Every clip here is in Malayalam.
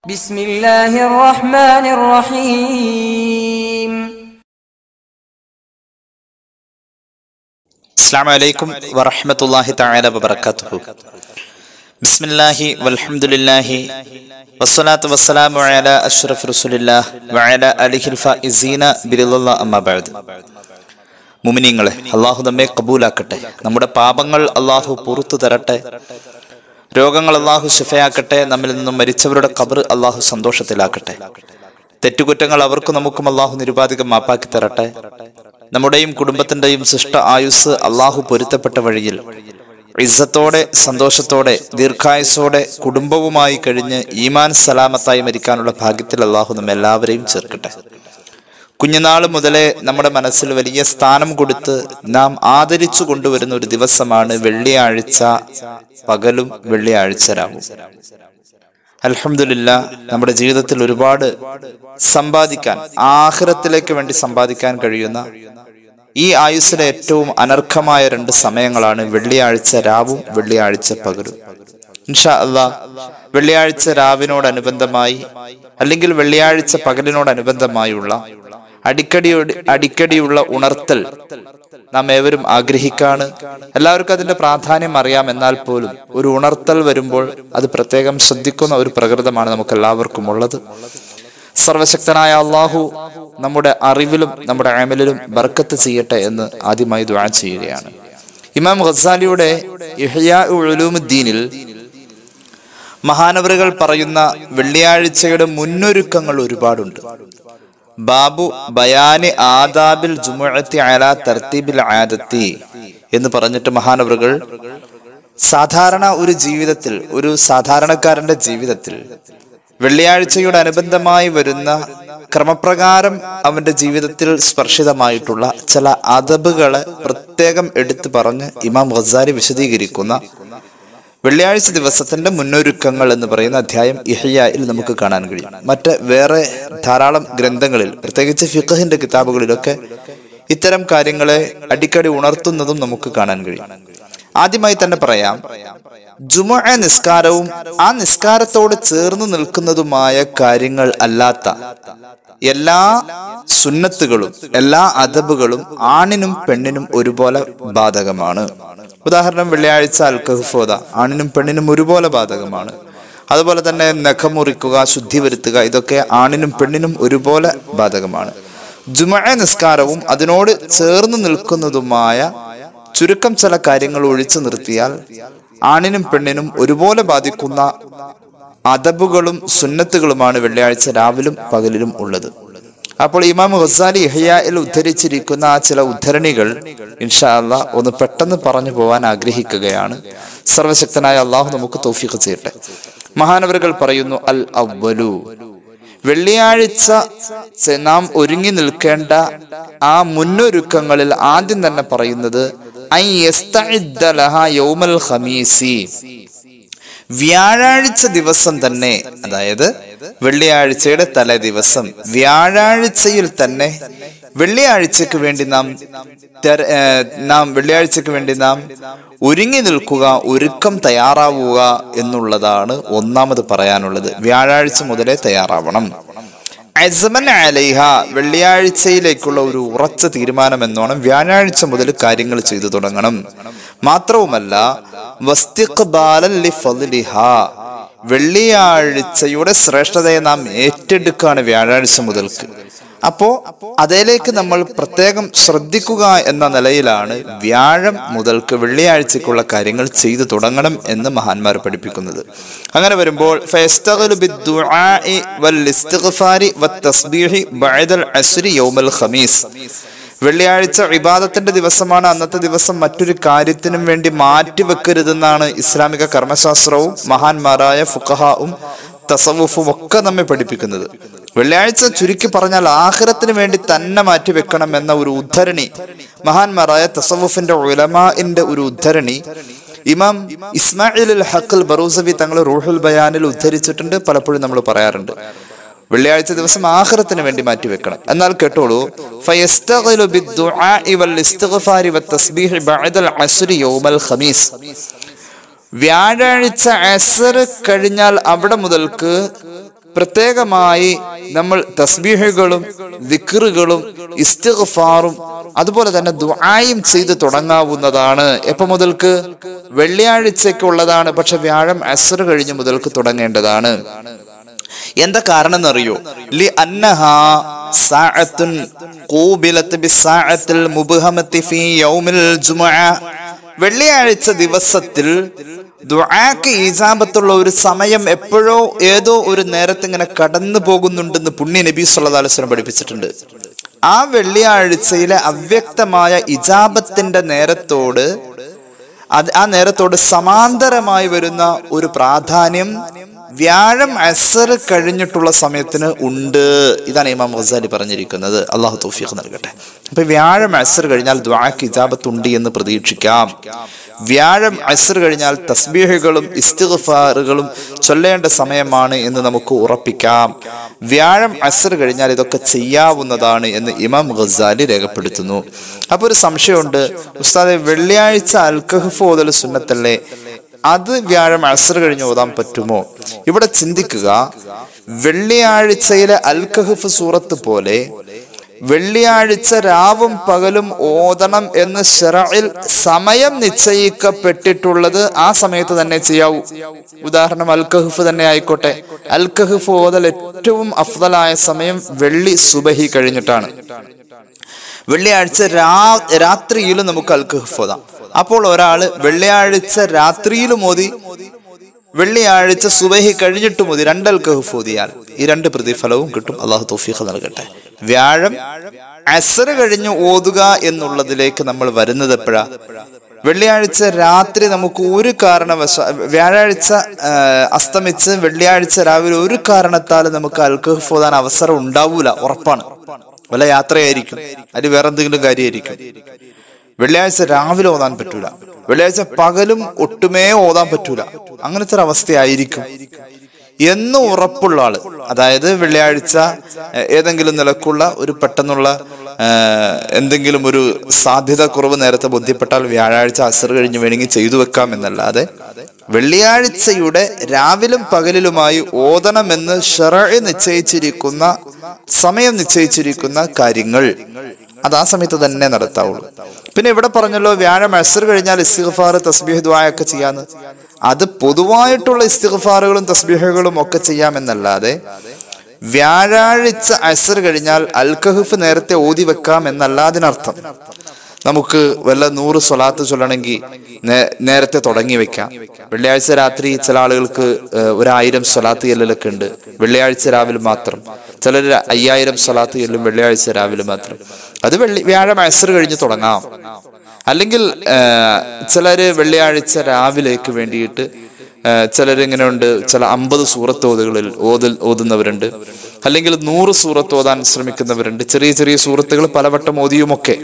بسم الله الرحمن الرحيم അസ്സാം വലൈക്കും വറഹമത്തല്ലാഹി തആല വബറകാതുഹു ബിസ്മില്ലാഹി വൽഹംദുലില്ലാഹി വസ്സലാത്തു വസ്സലാമു അലാ അഷ്റഫ് റസൂലില്ലാഹ് വഅലാ അലിഹിൽ ഫായിസീന ബിറില്ലാഹ് അമ്മാ ബഅദ് മുഅ്മിനീങ്ങളെ അല്ലാഹു നമ്മെ കബൂലാക്കട്ടെ നമ്മുടെ പാപങ്ങൾ അല്ലാഹു പുറത്തു തരട്ടെ രോഗങ്ങൾ അല്ലാഹു ശിഫയാക്കട്ടെ നമ്മിൽ നിന്നും മരിച്ചവരുടെ ഖബർ അല്ലാഹു സന്തോഷത്തിലാക്കട്ടെ തെറ്റുകുറ്റങ്ങൾ അവർക്കും നമുക്കും അള്ളാഹു നിരുപാധികം മാപ്പാക്കി തരട്ടെ നമ്മുടെയും കുടുംബത്തിന്റെയും സൃഷ്ട ആയുസ് അള്ളാഹു പൊരുത്തപ്പെട്ട വഴിയിൽ ഇസ്സത്തോടെ സന്തോഷത്തോടെ ദീർഘായുസോടെ കുടുംബവുമായി കഴിഞ്ഞ് ഈമാൻ സലാമത്തായി മരിക്കാനുള്ള ഭാഗ്യത്തിൽ അള്ളാഹു നമ്മെ എല്ലാവരെയും ചേർക്കട്ടെ കുഞ്ഞുനാൾ മുതലേ നമ്മുടെ മനസ്സിൽ വലിയ സ്ഥാനം കൊടുത്ത് നാം ആദരിച്ചു കൊണ്ടുവരുന്ന ഒരു ദിവസമാണ് വെള്ളിയാഴ്ച പകലും വെള്ളിയാഴ്ച രാവും അൽഹംദുലില്ല നമ്മുടെ ജീവിതത്തിൽ ഒരുപാട് സമ്പാദിക്കാൻ ആഹ്റത്തിലേക്ക് വേണ്ടി സമ്പാദിക്കാൻ കഴിയുന്ന ഈ ആയുസ്സിലെ ഏറ്റവും അനർഘമായ രണ്ട് സമയങ്ങളാണ് വെള്ളിയാഴ്ച രാവും വെള്ളിയാഴ്ച പകലും ഇൻഷാ അല്ലാ വെള്ളിയാഴ്ച രാവിനോടനുബന്ധമായി അല്ലെങ്കിൽ വെള്ളിയാഴ്ച പകലിനോടനുബന്ധമായുള്ള അടിക്കടി അടിക്കടിയുള്ള ഉണർത്തൽ നാം ഏവരും ആഗ്രഹിക്കാണ് എല്ലാവർക്കും അതിന്റെ പ്രാധാന്യം അറിയാം എന്നാൽ പോലും ഒരു ഉണർത്തൽ വരുമ്പോൾ അത് പ്രത്യേകം ശ്രദ്ധിക്കുന്ന ഒരു പ്രകൃതമാണ് നമുക്ക് എല്ലാവർക്കും ഉള്ളത് സർവശക്തനായ അള്ളാഹു നമ്മുടെ അറിവിലും നമ്മുടെ അമലിലും ബർക്കത്ത് ചെയ്യട്ടെ എന്ന് ആദ്യമായി ദുആ ചെയ്യുകയാണ് ഇമാം ഖസാലിയുടെ ഇഹ്യാ ഉലൂമുദ്ദീനിൽ മഹാനവറുകൾ പറയുന്ന വെള്ളിയാഴ്ചയുടെ മുന്നൊരുക്കങ്ങൾ ഒരുപാടുണ്ട് ബാബു ബയാനി ആദാബിൽ ജുമുഅത്തി അലാ തർത്തീബിൽ ആദത്തി എന്ന് പറഞ്ഞിട്ട് മഹാനവറുകൾ സാധാരണ ഒരു ജീവിതത്തിൽ ഒരു സാധാരണക്കാരന്റെ ജീവിതത്തിൽ വെള്ളിയാഴ്ചയോട് അനുബന്ധമായി വരുന്ന ക്രമപ്രകാരം അവന്റെ ജീവിതത്തിൽ സ്പർശിതമായിട്ടുള്ള ചില അതബുകളെ പ്രത്യേകം എടുത്തു പറഞ്ഞ് ഇമാം ഖസാരി വിശദീകരിക്കുന്ന വെള്ളിയാഴ്ച ദിവസത്തിന്റെ മുന്നൊരുക്കങ്ങൾ എന്ന് പറയുന്ന അധ്യായം ഇഹ്യായിൽ നമുക്ക് കാണാൻ കഴിയും മറ്റ് വേറെ ധാരാളം ഗ്രന്ഥങ്ങളിൽ പ്രത്യേകിച്ച് ഫിഖഹിന്റെ കിതാബുകളിലൊക്കെ ഇത്തരം കാര്യങ്ങളെ അടിക്കടി ഉണർത്തുന്നതും നമുക്ക് കാണാൻ കഴിയും ആദ്യമായി തന്നെ പറയാം ജുമ നിസ്കാരവും ആ നിസ്കാരത്തോട് ചേർന്ന് നിൽക്കുന്നതുമായ കാര്യങ്ങൾ അല്ലാത്ത എല്ലാ സുന്നത്തുകളും എല്ലാ അദബുകളും ആണിനും പെണ്ണിനും ഒരുപോലെ ബാധകമാണ് ഉദാഹരണം വെള്ളിയാഴ്ച അൽക്കഹഫോദ ആണിനും പെണ്ണിനും ഒരുപോലെ ബാധകമാണ് അതുപോലെ തന്നെ നഖമുറിക്കുക ശുദ്ധി വരുത്തുക ഇതൊക്കെ ആണിനും പെണ്ണിനും ഒരുപോലെ ബാധകമാണ് ജുമ നിസ്കാരവും അതിനോട് ചേർന്ന് നിൽക്കുന്നതുമായ ചുരുക്കം ചില കാര്യങ്ങൾ ഒഴിച്ചു നിർത്തിയാൽ ആണിനും പെണ്ണിനും ഒരുപോലെ ബാധിക്കുന്ന അതബുകളും സുന്നത്തുകളുമാണ് വെള്ളിയാഴ്ച രാവിലും പകലിലും ഉള്ളത് അപ്പോൾ ഇമാം ഹസാലി ഇഹ്യായിൽ ഉദ്ധരിച്ചിരിക്കുന്ന ആ ചില ഉദ്ധരണികൾ ഇൻഷാ അല്ലാ ഒന്ന് പെട്ടെന്ന് പറഞ്ഞു പോവാൻ ആഗ്രഹിക്കുകയാണ് സർവശക്തനായ അള്ളാഹു നമുക്ക് തൗഫീഖ് ചെയ്യട്ടെ മഹാനവറുകൾ പറയുന്നു അൽ അവലു വെള്ളിയാഴ്ച ചെ- നാം ഒരുങ്ങി നിൽക്കേണ്ട ആ മുന്നൊരുക്കങ്ങളിൽ ആദ്യം തന്നെ പറയുന്നത് ഐ യസ്തഇദ്ദ ലഹാ യൗമൽ ഖമീസി വ്യാഴാഴ്ച ദിവസം തന്നെ അതായത് വെള്ളിയാഴ്ചയുടെ തലേ ദിവസം വ്യാഴാഴ്ചയിൽ തന്നെ വെള്ളിയാഴ്ചക്ക് വേണ്ടി നാം തെര- ഏർ നാം വെള്ളിയാഴ്ചക്ക് വേണ്ടി നാം ഒരുങ്ങി നിൽക്കുക ഒരുക്കം തയ്യാറാവുക എന്നുള്ളതാണ് ഒന്നാമത് പറയാനുള്ളത് വ്യാഴാഴ്ച മുതലേ തയ്യാറാവണം അസമൻ അലൈഹ വെള്ളിയാഴ്ചയിലേക്കുള്ള ഒരു ഉറച്ച തീരുമാനം എന്നോണം വ്യാഴാഴ്ച മുതൽ കാര്യങ്ങൾ ചെയ്തു തുടങ്ങണം മാത്രവുമല്ല വസ്തിഖ്ബാലൻ ലിഫദ്ലിഹ. വെള്ളിയാഴ്ചയുടെ ശ്രേഷ്ഠതയെ നാം ഏറ്റെടുക്കുകയാണ് വ്യാഴാഴ്ച മുതൽക്ക് അപ്പോ അതിലേക്ക് നമ്മൾ പ്രത്യേകം ശ്രദ്ധിക്കുക എന്ന നിലയിലാണ് വ്യാഴം മുതൽക്ക് വെള്ളിയാഴ്ചക്കുള്ള കാര്യങ്ങൾ ചെയ്തു തുടങ്ങണം എന്ന് മഹാന്മാർ പഠിപ്പിക്കുന്നത് അങ്ങനെ വരുമ്പോൾ ഫയസ്തഗ്ലു ബിദ്ദുആഇ വൽ ഇസ്തിഗ്ഫാരി വത്തസ്ബീഹി ബഅദൽ അസ്രി യൗമൽ ഖമീസ് വെള്ളിയാഴ്ച ഇബാദത്തിന്റെ ദിവസമാണ് അന്നത്തെ ദിവസം മറ്റൊരു കാര്യത്തിനും വേണ്ടി മാറ്റിവെക്കരുതെന്നാണ് ഇസ്ലാമിക കർമ്മശാസ്ത്രവും മഹാന്മാരായ ഫുഖഹാവും തസവുഫും ഒക്കെ നമ്മെ പഠിപ്പിക്കുന്നത് വെള്ളിയാഴ്ച ചുരുക്കി പറഞ്ഞാൽ ആഹ്റത്തിന് വേണ്ടി തന്നെ മാറ്റിവെക്കണം എന്ന ഒരു ഉദ്ധരണി മഹാന്മാരായ തസവുഫിന്റെ ഉലമാന്റെ ഒരു ഉദ്ധരണി ഇമാം ഇസ്മായിൽ അൽ ഹഖൽ ബറൂസവി തങ്ങൾ റൂഹുൽ ബയാനിൽ ഉദ്ധരിച്ചിട്ടുണ്ട് പലപ്പോഴും നമ്മൾ പറയാറുണ്ട് വെള്ളിയാഴ്ച ദിവസം ആഹ്റത്തിന് വേണ്ടി മാറ്റിവെക്കണം എന്നാൽ കേട്ടോളൂ ഫയസ്തഗ്ലു ബിദ്ദുആഇ വൽ ഇസ്തിഗ്ഫാരി വത്തസ്ബീഹി ബഅദൽ അസ്രി യൗമൽ ഖമീസ് വ്യാഴാഴ്ച അസർ കഴിഞ്ഞാൽ അവിടെ മുതൽക്ക് പ്രത്യേകമായി നമ്മൾ തസ്ബീഹുകളും ദിക്റുകളും ഇസ്തിഗ്ഫാറും അതുപോലെ തന്നെ ദുആയും ചെയ്ത് തുടങ്ങാവുന്നതാണ് എപ്പോ മുതൽക്ക് വെള്ളിയാഴ്ചക്കുള്ളതാണ് പക്ഷെ വ്യാഴം അസർ കഴിഞ്ഞ് മുതൽക്ക് തുടങ്ങേണ്ടതാണ് എന്താ കാരണം എന്നറിയോ ലി അന്നഹ സാഅത്തുൻ ഖൂബിലത്ത് ബിസ്സാഅത്തിൽ മുബ്ഹമത്തി ഫീ യൗമിൽ ജുമുഅ വെള്ളിയാഴ്ച ദിവസത്തിൽ ദുആക്ക് ഈജാബത്തുള്ള ഒരു സമയം എപ്പോഴോ ഏതോ ഒരു നേരത്ത് ഇങ്ങനെ കടന്നു പോകുന്നുണ്ടെന്ന് പുണ്യ നബി സല്ലല്ലാഹു അലൈഹി വസല്ലം പഠിപ്പിച്ചിട്ടുണ്ട് ആ വെള്ളിയാഴ്ചയിലെ അവ്യക്തമായ ഇജാബത്തിന്റെ നേരത്തോട് അത് ആ നേരത്തോട് സമാന്തരമായി വരുന്ന ഒരു പ്രാധാന്യം വ്യാഴം അസർ കഴിഞ്ഞിട്ടുള്ള സമയത്തിന് ഉണ്ട് ഇതാണ് ഇമാം ഗസാലി പറഞ്ഞിരിക്കുന്നത് അള്ളാഹു തൗഫീഖ് നൽകട്ടെ അപ്പൊ വ്യാഴം അസർ കഴിഞ്ഞാൽ ദ്വാക്ക് ഇജാബത്ത് ഉണ്ട് എന്ന് പ്രതീക്ഷിക്കാം വ്യാഴം അസർ കഴിഞ്ഞാൽ തസ്ബീഹുകളും ഇസ്തിഗ്ഫാറുകളും ചൊല്ലേണ്ട സമയമാണ് എന്ന് നമുക്ക് ഉറപ്പിക്കാം വ്യാഴം അസർ കഴിഞ്ഞാൽ ഇതൊക്കെ ചെയ്യാവുന്നതാണ് എന്ന് ഇമാം ഗസാലി രേഖപ്പെടുത്തുന്നു അപ്പൊ ഒരു സംശയമുണ്ട് ഉസ്താദെ വെള്ളിയാഴ്ച അൽക്കഹഫ് ഓതൽ സുന്നത്തല്ലേ അത് വ്യാഴം അസർ കഴിഞ്ഞ് ഓതാൻ പറ്റുമോ ഇവിടെ ചിന്തിക്കുക വെള്ളിയാഴ്ചയിലെ അൽക്കഹഫ് സൂറത്ത് പോലെ വെള്ളിയാഴ്ച രാവും പകലും ഓതണം എന്ന് ഷെറയിൽ സമയം നിശ്ചയിക്കപ്പെട്ടിട്ടുള്ളത് ആ സമയത്ത് തന്നെ ചെയ്യാവൂ ഉദാഹരണം അൽക്കഹഫ് തന്നെ ആയിക്കോട്ടെ അൽക്കഹഫ് ഓതൽ ഏറ്റവും അഫ്ദലായ സമയം വെള്ളി സുബഹി കഴിഞ്ഞിട്ടാണ് വെള്ളിയാഴ്ച രാ രാത്രിയിലും നമുക്ക് അൽക്കഹഫ് ഓതാം അപ്പോൾ ഒരാള് വെള്ളിയാഴ്ച രാത്രിയിലും ഓതി വെള്ളിയാഴ്ച സുബഹി കഴിഞ്ഞിട്ട് മതി രണ്ടൽ കഹഫ് ഓതിയാൽ ഈ രണ്ട് പ്രതിഫലവും കിട്ടും അള്ളാഹു തൗഫീഖ് നൽകട്ടെ വ്യാഴം അസറ് കഴിഞ്ഞ് ഓതുക എന്നുള്ളതിലേക്ക് നമ്മൾ വരുന്നത് എപ്പോഴാ വെള്ളിയാഴ്ച രാത്രി നമുക്ക് ഒരു കാരണവശ വ്യാഴാഴ്ച ആ, അസ്തമിച്ച് വെള്ളിയാഴ്ച രാവിലെ ഒരു കാരണത്താൽ നമുക്ക് അൽക്കഹഫ് ഓതാൻ അവസരം ഉണ്ടാവൂല ഉറപ്പാണ് വല്ല യാത്രയായിരിക്കും അത് വേറെ എന്തെങ്കിലും കാര്യമായിരിക്കും വെള്ളിയാഴ്ച രാവിലെ ഓതാൻ പറ്റൂല വെള്ളിയാഴ്ച പകലും ഒട്ടുമേ ഓതാൻ പറ്റൂല അങ്ങനത്തെ ഒരു അവസ്ഥയായിരിക്കും എന്ന് ഉറപ്പുള്ള ആള് അതായത് വെള്ളിയാഴ്ച ഏഹ്, ഏതെങ്കിലും നിലക്കുള്ള ഒരു പെട്ടെന്നുള്ള ഏഹ്, എന്തെങ്കിലും ഒരു സാധ്യത കുറവ് നേരത്തെ ബോധ്യപ്പെട്ടാൽ വ്യാഴാഴ്ച അസർ കഴിഞ്ഞ് വേണമെങ്കിൽ ചെയ്തു വെക്കാം എന്നല്ലാതെ വെള്ളിയാഴ്ചയുടെ രാവിലും പകലിലുമായി ഓതണമെന്ന് ഷെറ നിശ്ചയിച്ചിരിക്കുന്ന സമയം നിശ്ചയിച്ചിരിക്കുന്ന കാര്യങ്ങൾ അത് ആ സമയത്ത് തന്നെ നടത്താവുള്ളൂ പിന്നെ ഇവിടെ പറഞ്ഞല്ലോ വ്യാഴം അസർ കഴിഞ്ഞാൽ ഇസ്തിഗ്ഫാർ തസ്ബീഹ് ദ്വായൊക്കെ ചെയ്യാന്ന് അത് പൊതുവായിട്ടുള്ള ഇസ്തിഗ്ഫാറുകളും തസ്ബീഹുകളും ഒക്കെ ചെയ്യാമെന്നല്ലാതെ വ്യാഴാഴ്ച അസർ കഴിഞ്ഞാൽ അൽക്കഹഫ് നേരത്തെ ഓതി വെക്കാം എന്നല്ല അതിനർത്ഥം നമുക്ക് വല്ല നൂറ് സ്വലാത്ത് ചൊല്ലണമെങ്കിൽ നേ- നേരത്തെ തുടങ്ങി വെക്കാം വെള്ളിയാഴ്ച രാത്രി ചില ആളുകൾക്ക് ഏഹ്, ഒരായിരം സ്വലാത്ത് ചെല്ലലൊക്കെ ഉണ്ട് വെള്ളിയാഴ്ച രാവിലെ മാത്രം ചിലർ അയ്യായിരം സ്വലാത്ത് ചെല്ലും വെള്ളിയാഴ്ച രാവിലെ മാത്രം അത് വെള്ളി വ്യാഴം അസർ കഴിഞ്ഞ് തുടങ്ങാം അല്ലെങ്കിൽ ഏഹ്, ചിലര് വെള്ളിയാഴ്ച രാവിലേക്ക് വേണ്ടിയിട്ട് ചിലർ ഇങ്ങനെ ഉണ്ട് ചില അമ്പത് സൂറത്ത് ഓതുകളിൽ ഓതൽ ഓതുന്നവരുണ്ട് അല്ലെങ്കിൽ നൂറ് സൂറത്ത് ഓതാൻ ശ്രമിക്കുന്നവരുണ്ട് ചെറിയ ചെറിയ സൂറത്തുകൾ പലവട്ടം ഓതിയുമൊക്കെ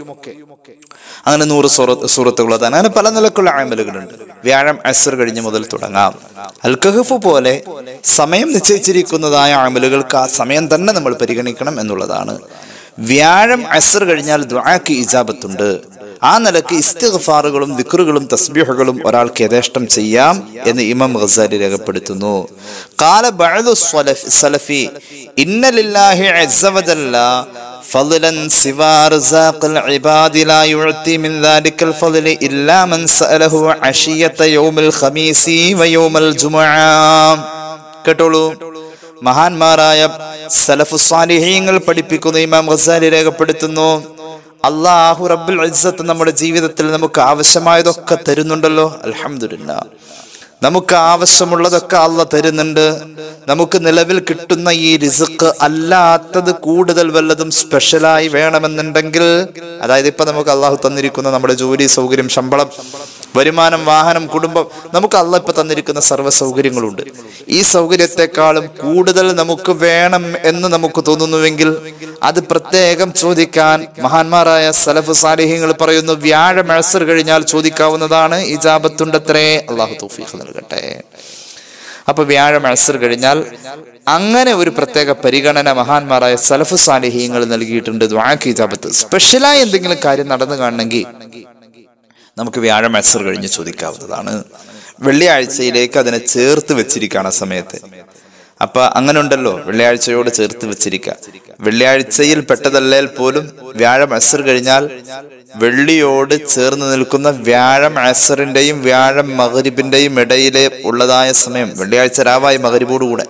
അങ്ങനെ നൂറ് സൂറ- സൂറത്തുകൾ ഓതാൻ അങ്ങനെ പല നിലക്കുള്ള ആമലുകളുണ്ട് വ്യാഴം അസർ കഴിഞ്ഞ് മുതൽ തുടങ്ങാം അൽക്കഹഫ് പോലെ സമയം നിശ്ചയിച്ചിരിക്കുന്നതായ ആമലുകൾക്ക് ആ സമയം തന്നെ നമ്മൾ പരിഗണിക്കണം എന്നുള്ളതാണ് വ്യാഴം അസർ കഴിഞ്ഞാൽ ദ്വാക്ക് ഇജാബത്തുണ്ട് ആ നിലക്ക് ഇസ്തിഗ്ഫാറുകളും വിക്റുകളും തസ്ബീഹുകളും ഒരാൾക്ക് യഥേഷ്ടം ചെയ്യാം എന്ന് ഇമാം ഗസാലി രേഖപ്പെടുത്തുന്നു കാല ബഅദു സ്വലഫ്- സലഫി ഇന്ന ലില്ലാഹി അസ്സ വജല്ല فضلا سوى رزاق العباد لا يعطي من ذلك الفضل إلا من سأله عشية يوم الخميس ويوم الجمعة കേട്ടോളൂ മഹാന്മാരായ സലഫു സാലിഹീങ്ങൾ പഠിപ്പിക്കുന്ന ഇമാം ഗസാലി രേഖപ്പെടുത്തുന്നു അള്ളാഹു റബ്ബുൽ ഇസ്സത്ത് നമ്മുടെ ജീവിതത്തിൽ നമുക്ക് ആവശ്യമായതൊക്കെ തരുന്നുണ്ടല്ലോ അൽഹംദുലില്ലാ നമുക്ക് ആവശ്യമുള്ളതൊക്കെ അള്ള തരുന്നുണ്ട് നമുക്ക് നിലവിൽ കിട്ടുന്ന ഈ റിസുക്ക് അല്ലാത്തത് കൂടുതൽ വല്ലതും സ്പെഷ്യലായി വേണമെന്നുണ്ടെങ്കിൽ അതായത് ഇപ്പൊ നമുക്ക് അള്ളാഹു തന്നിരിക്കുന്ന നമ്മുടെ ജോലി സൗകര്യം ശമ്പളം വരുമാനം വാഹനം കുടുംബം നമുക്ക് അള്ള ഇപ്പൊ തന്നിരിക്കുന്ന സർവ്വ സൗകര്യങ്ങളുണ്ട് ഈ സൗകര്യത്തെക്കാളും കൂടുതൽ നമുക്ക് വേണം എന്ന് നമുക്ക് തോന്നുന്നുവെങ്കിൽ അത് പ്രത്യേകം ചോദിക്കാൻ മഹാന്മാരായ സലഫ് സാലിഹ്യങ്ങൾ പറയുന്നു വ്യാഴം അഴസർ കഴിഞ്ഞാൽ ചോദിക്കാവുന്നതാണ് ഈ ജാബത്തുണ്ടത്രേ അള്ളാഹു തൗഫീഖ് നൽകട്ടെ അപ്പൊ വ്യാഴം അഴസർ കഴിഞ്ഞാൽ അങ്ങനെ ഒരു പ്രത്യേക പരിഗണന മഹാന്മാരായ സലഫ് സാലിഹ്യങ്ങൾ നൽകിയിട്ടുണ്ട് ദ്വാക്ക് ഇജാബത്ത് സ്പെഷ്യലായി എന്തെങ്കിലും കാര്യം നടന്നു കാണണമെങ്കിൽ നമുക്ക് വ്യാഴം അസർ കഴിഞ്ഞ് ചോദിക്കാവുന്നതാണ് വെള്ളിയാഴ്ചയിലേക്ക് അതിനെ ചേർത്ത് വെച്ചിരിക്കുകയാണ് ആ സമയത്ത് അപ്പൊ അങ്ങനെ ഉണ്ടല്ലോ വെള്ളിയാഴ്ചയോട് ചേർത്ത് വെച്ചിരിക്കുക വെള്ളിയാഴ്ചയിൽ പെട്ടതല്ലേൽ പോലും വ്യാഴം അസർ കഴിഞ്ഞാൽ വെള്ളിയോട് ചേർന്ന് നിൽക്കുന്ന വ്യാഴം അസറിന്റെയും വ്യാഴം മകരിബിന്റെയും ഇടയിലെ ഉള്ളതായ സമയം വെള്ളിയാഴ്ച രാവായി മകരിബോട് കൂടെ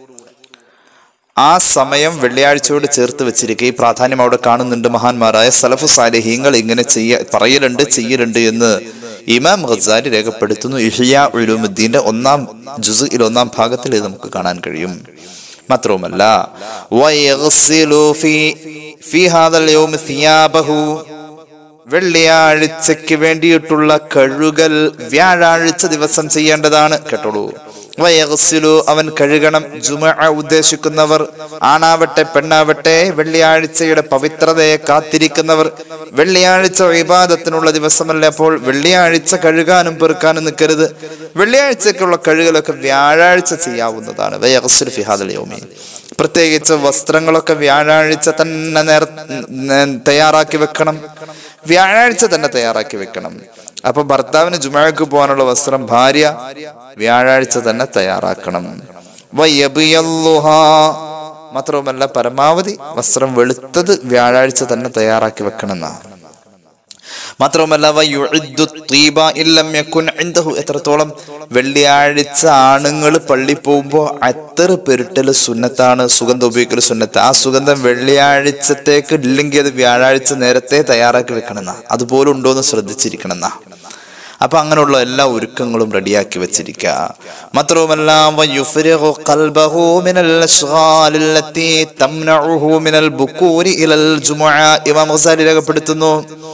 ആ സമയം വെള്ളിയാഴ്ചയോട് ചേർത്ത് വെച്ചിരിക്കുക ഈ പ്രാധാന്യം അവിടെ കാണുന്നുണ്ട് മഹാന്മാരായ സലഫു സാലിഹീങ്ങൾ ഇങ്ങനെ ചെയ്യ പറയലുണ്ട് ചെയ്യലുണ്ട് എന്ന് ഇമാം ഖസാരി രേഖപ്പെടുത്തുന്നു ഇഹിയ ഉലുമുദ്ദീന്റെ ഒന്നാം ജുസുയിൽ ഒന്നാം ഭാഗത്തിൽ ഇത് നമുക്ക് കാണാൻ കഴിയും മാത്രവുമല്ല വയഗ്സിലു ഫീ ഫീ ഹാദൽ യൗമി സിയാബഹു വെള്ളിയാഴ്ചയ്ക്ക് വേണ്ടിയിട്ടുള്ള കഴുകൽ വ്യാഴാഴ്ച ദിവസം ചെയ്യേണ്ടതാണ് കേട്ടോളൂ വയഗ്സിലു അവൻ കഴുകണം ജുമ ഉദ്ദേശിക്കുന്നവർ ആണാവട്ടെ പെണ്ണാവട്ടെ വെള്ളിയാഴ്ചയുടെ പവിത്രതയെ കാത്തിരിക്കുന്നവർ വെള്ളിയാഴ്ച വിവാദത്തിനുള്ള ദിവസമല്ല അപ്പോൾ വെള്ളിയാഴ്ച കഴുകാനും പെറുക്കാനും നിൽക്കരുത് വെള്ളിയാഴ്ചക്കുള്ള കഴുകലൊക്കെ വ്യാഴാഴ്ച ചെയ്യാവുന്നതാണ് വയഗ്സിലു ഫിഹാദൽ യൗമി പ്രത്യേകിച്ച് വസ്ത്രങ്ങളൊക്കെ വ്യാഴാഴ്ച തന്നെ നേർ നേ- തയ്യാറാക്കി വെക്കണം വ്യാഴാഴ്ച തന്നെ തയ്യാറാക്കി വെക്കണം അപ്പൊ ഭർത്താവിന് ജുമഴക്ക് പോകാനുള്ള വസ്ത്രം ഭാര്യ വ്യാഴാഴ്ച തന്നെ തയ്യാറാക്കണം വയബിയല്ലുഹാ. മാത്രവുമല്ല പരമാവധി വസ്ത്രം വെളുത്തത് വ്യാഴാഴ്ച തന്നെ തയ്യാറാക്കി വെക്കണം എന്നാണ് മാത്രവുമല്ല വയുഇദ്ദു ത്വീബ ഇല്ലം യകുൻ ഇൻദഹു എത്രത്തോളം വെള്ളിയാഴ്ച ആണുങ്ങൾ പള്ളി പോകുമ്പോൾ അത്തറ് പെരുട്ടൽ സുന്നത്താണ് സുഗന്ധം ഉപയോഗിക്കൽ സുന്നത്ത് ആ സുഗന്ധം വെള്ളിയാഴ്ചത്തേക്ക് ഇല്ലെങ്കിൽ അത് വ്യാഴാഴ്ച നേരത്തെ തയ്യാറാക്കി വെക്കണമെന്നാ അതുപോലെ ഉണ്ടോ എന്ന് ശ്രദ്ധിച്ചിരിക്കണമെന്നാ അപ്പൊ അങ്ങനെയുള്ള എല്ലാ ഒരുക്കങ്ങളും റെഡിയാക്കി വെച്ചിരിക്കുക മാത്രവുമല്ല വയുഫ്രിഗു ഖൽബഹു മിനൽ അശ്ഗാലിൽ ലത്തി തംനഉഹു മിനൽ ബുക്കൂരി ഇലൽ ജുമുഅ ഇമാം ഗസാലി രേഖപ്പെടുത്തുന്നു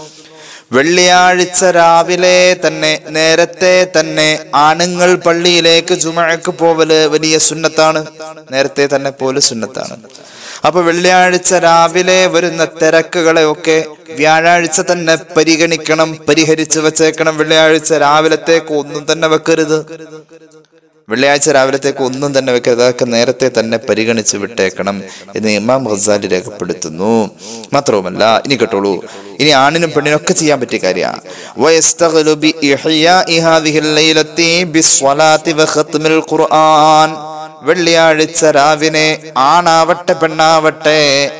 വെള്ളിയാഴ്ച രാവിലെ തന്നെ നേരത്തെ തന്നെ ആണുങ്ങൾ പള്ളിയിലേക്ക് ജുമഴക്ക് പോവല് വലിയ സുന്നത്താണ് നേരത്തെ തന്നെ പോലെ സുന്നത്താണ് അപ്പൊ വെള്ളിയാഴ്ച രാവിലെ വരുന്ന തിരക്കുകളെ ഒക്കെ വ്യാഴാഴ്ച തന്നെ പരിഗണിക്കണം പരിഹരിച്ചു വെച്ചേക്കണം വെള്ളിയാഴ്ച രാവിലത്തേക്ക് ഒന്നും തന്നെ വെക്കരുത് വെള്ളിയാഴ്ച രാവിലത്തേക്ക് ഒന്നും തന്നെ വെക്കരുത് അതൊക്കെ നേരത്തെ തന്നെ പരിഗണിച്ച് വിട്ടേക്കണം എന്ന് ഇമാം ഖസാലി രേഖപ്പെടുത്തുന്നു മാത്രവുമല്ല ഇനി കേട്ടോളൂ ഇനി ആണിനും പെണ്ണിനും ഒക്കെ ചെയ്യാൻ പറ്റിയ കാര്യമാണ് വെള്ളിയാഴ്ച രാവിനെ ആണാവട്ടെ പെണ്ണാവട്ടെ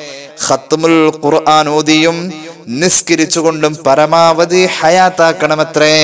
ഖത്മുൽ ഖുർആൻ ഓതിയും നിസ്കരിച്ചുകൊണ്ടും പരമാവധി ഹയാത്താക്കണമത്രേ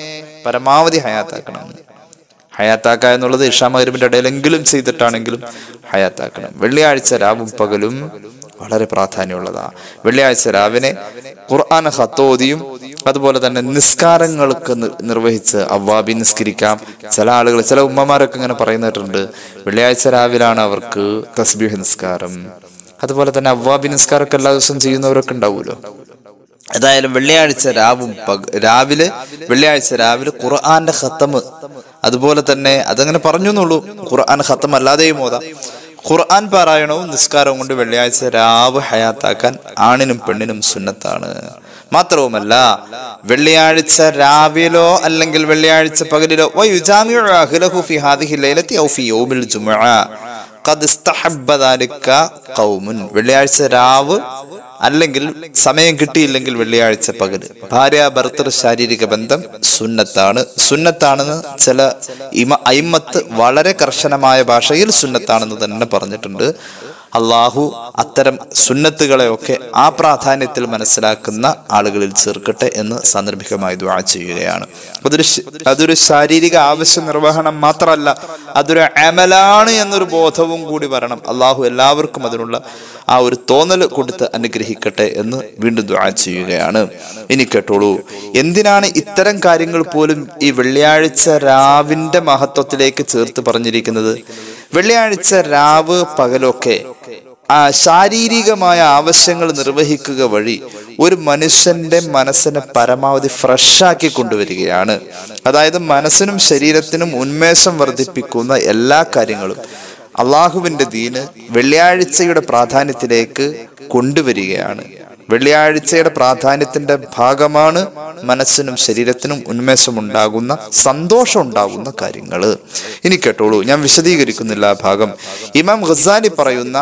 പരമാവധി ഹയാത്താക്കണം ഹയാത്താക്ക എന്നുള്ളത് ഇഷാമകരിമിന്റെ ഇടയിലെങ്കിലും ചെയ്തിട്ടാണെങ്കിലും ഹയാത്താക്കണം വെള്ളിയാഴ്ച രാവും പകലും വളരെ പ്രാധാന്യമുള്ളതാണ് വെള്ളിയാഴ്ച രാവിനെ ഖുർആൻ ഹത്തോദിയും അതുപോലെ തന്നെ നിസ്കാരങ്ങൾക്ക് നി- നിർവഹിച്ച് അവ്വാബി നിസ്കരിക്കാം ചില ആളുകൾ ചില ഉമ്മമാരൊക്കെ ഇങ്ങനെ പറയുന്നിട്ടുണ്ട് വെള്ളിയാഴ്ച രാവിലാണ് അവർക്ക് തസ്ബീഹ് നിസ്കാരം അതുപോലെ തന്നെ അവ്വാബി നിസ്കാരമൊക്കെ എല്ലാ ദിവസവും ചെയ്യുന്നവരൊക്കെ ഉണ്ടാവുമല്ലോ ഏതായാലും വെള്ളിയാഴ്ച രാവും പക- രാവിലെ വെള്ളിയാഴ്ച രാവിലെ ഖുർആന്റെ ഖത്തമ് അതുപോലെ തന്നെ അതങ്ങനെ പറഞ്ഞു എന്നുള്ളൂ ഖുർആൻ ഖത്തം അല്ലാതെയും ഓതാം ഖുർആൻ പാരായണവും നിസ്കാരവും കൊണ്ട് വെള്ളിയാഴ്ച രാവ് ഹയാത്താക്കാൻ ആണിനും പെണ്ണിനും സുന്നത്താണ് മാത്രവുമല്ല വെള്ളിയാഴ്ച രാവിലോ അല്ലെങ്കിൽ വെള്ളിയാഴ്ച പകലിലോ വയുജാമിഉ അഹ്ലഹു ഫി ഹാദിഹി ലൈലത്തി ഔ ഫി യൗമിൽ ജുമുഅ ഖദ് ഇസ്തഹബ്ബ ദാലിക ഖൗമുൻ വെള്ളിയാഴ്ച രാവ് അല്ലെങ്കിൽ സമയം കിട്ടിയില്ലെങ്കിൽ വെള്ളിയാഴ്ച പകല് ഭാര്യ ഭർത്തൃ ശാരീരിക ബന്ധം സുന്നത്താണ് സുന്നത്താണെന്ന് ചില ഇമ അയിമത്ത് വളരെ കർശനമായ ഭാഷയിൽ സുന്നത്താണെന്ന് തന്നെ പറഞ്ഞിട്ടുണ്ട് അള്ളാഹു അത്തരം സുന്നത്തുകളെയൊക്കെ ആ പ്രാധാന്യത്തിൽ മനസ്സിലാക്കുന്ന ആളുകളിൽ ചേർക്കട്ടെ എന്ന് സാന്ദർഭികമായി ദുആ ചെയ്യുകയാണ് അതൊരു ശ- അതൊരു ശാരീരിക ആവശ്യ നിർവഹണം മാത്രമല്ല അതൊരു അമലാണ് എന്നൊരു ബോധവും കൂടി വരണം അള്ളാഹു എല്ലാവർക്കും അതിനുള്ള ആ ഒരു തോന്നൽ കൊടുത്ത് അനുഗ്രഹിക്കട്ടെ എന്ന് വീണ്ടും ദുആ ചെയ്യുകയാണ് ഇനി കേട്ടോളൂ എന്തിനാണ് ഇത്തരം കാര്യങ്ങൾ പോലും ഈ വെള്ളിയാഴ്ച രാവിന്റെ മഹത്വത്തിലേക്ക് ചേർത്ത് പറഞ്ഞിരിക്കുന്നത് വെള്ളിയാഴ്ച രാവ് പകലൊക്കെ ആ ശാരീരികമായ ആവശ്യങ്ങൾ നിർവഹിക്കുക വഴി ഒരു മനുഷ്യന്റെ മനസ്സിനെ പരമാവധി ഫ്രഷാക്കി കൊണ്ടുവരികയാണ് അതായത് മനസ്സിനും ശരീരത്തിനും ഉന്മേഷം വർദ്ധിപ്പിക്കുന്ന എല്ലാ കാര്യങ്ങളും അള്ളാഹുവിന്റെ ദീന് വെള്ളിയാഴ്ചയുടെ പ്രാധാന്യത്തിലേക്ക് കൊണ്ടുവരികയാണ് വെള്ളിയാഴ്ചയുടെ പ്രാധാന്യത്തിന്റെ ഭാഗമാണ് മനസ്സിനും ശരീരത്തിനും ഉന്മേഷം ഉണ്ടാകുന്ന സന്തോഷം ഉണ്ടാകുന്ന കാര്യങ്ങൾ ഇനി കേട്ടോളൂ ഞാൻ വിശദീകരിക്കുന്നില്ല ആ ഭാഗം ഇമാം ഖസാലി പറയുന്ന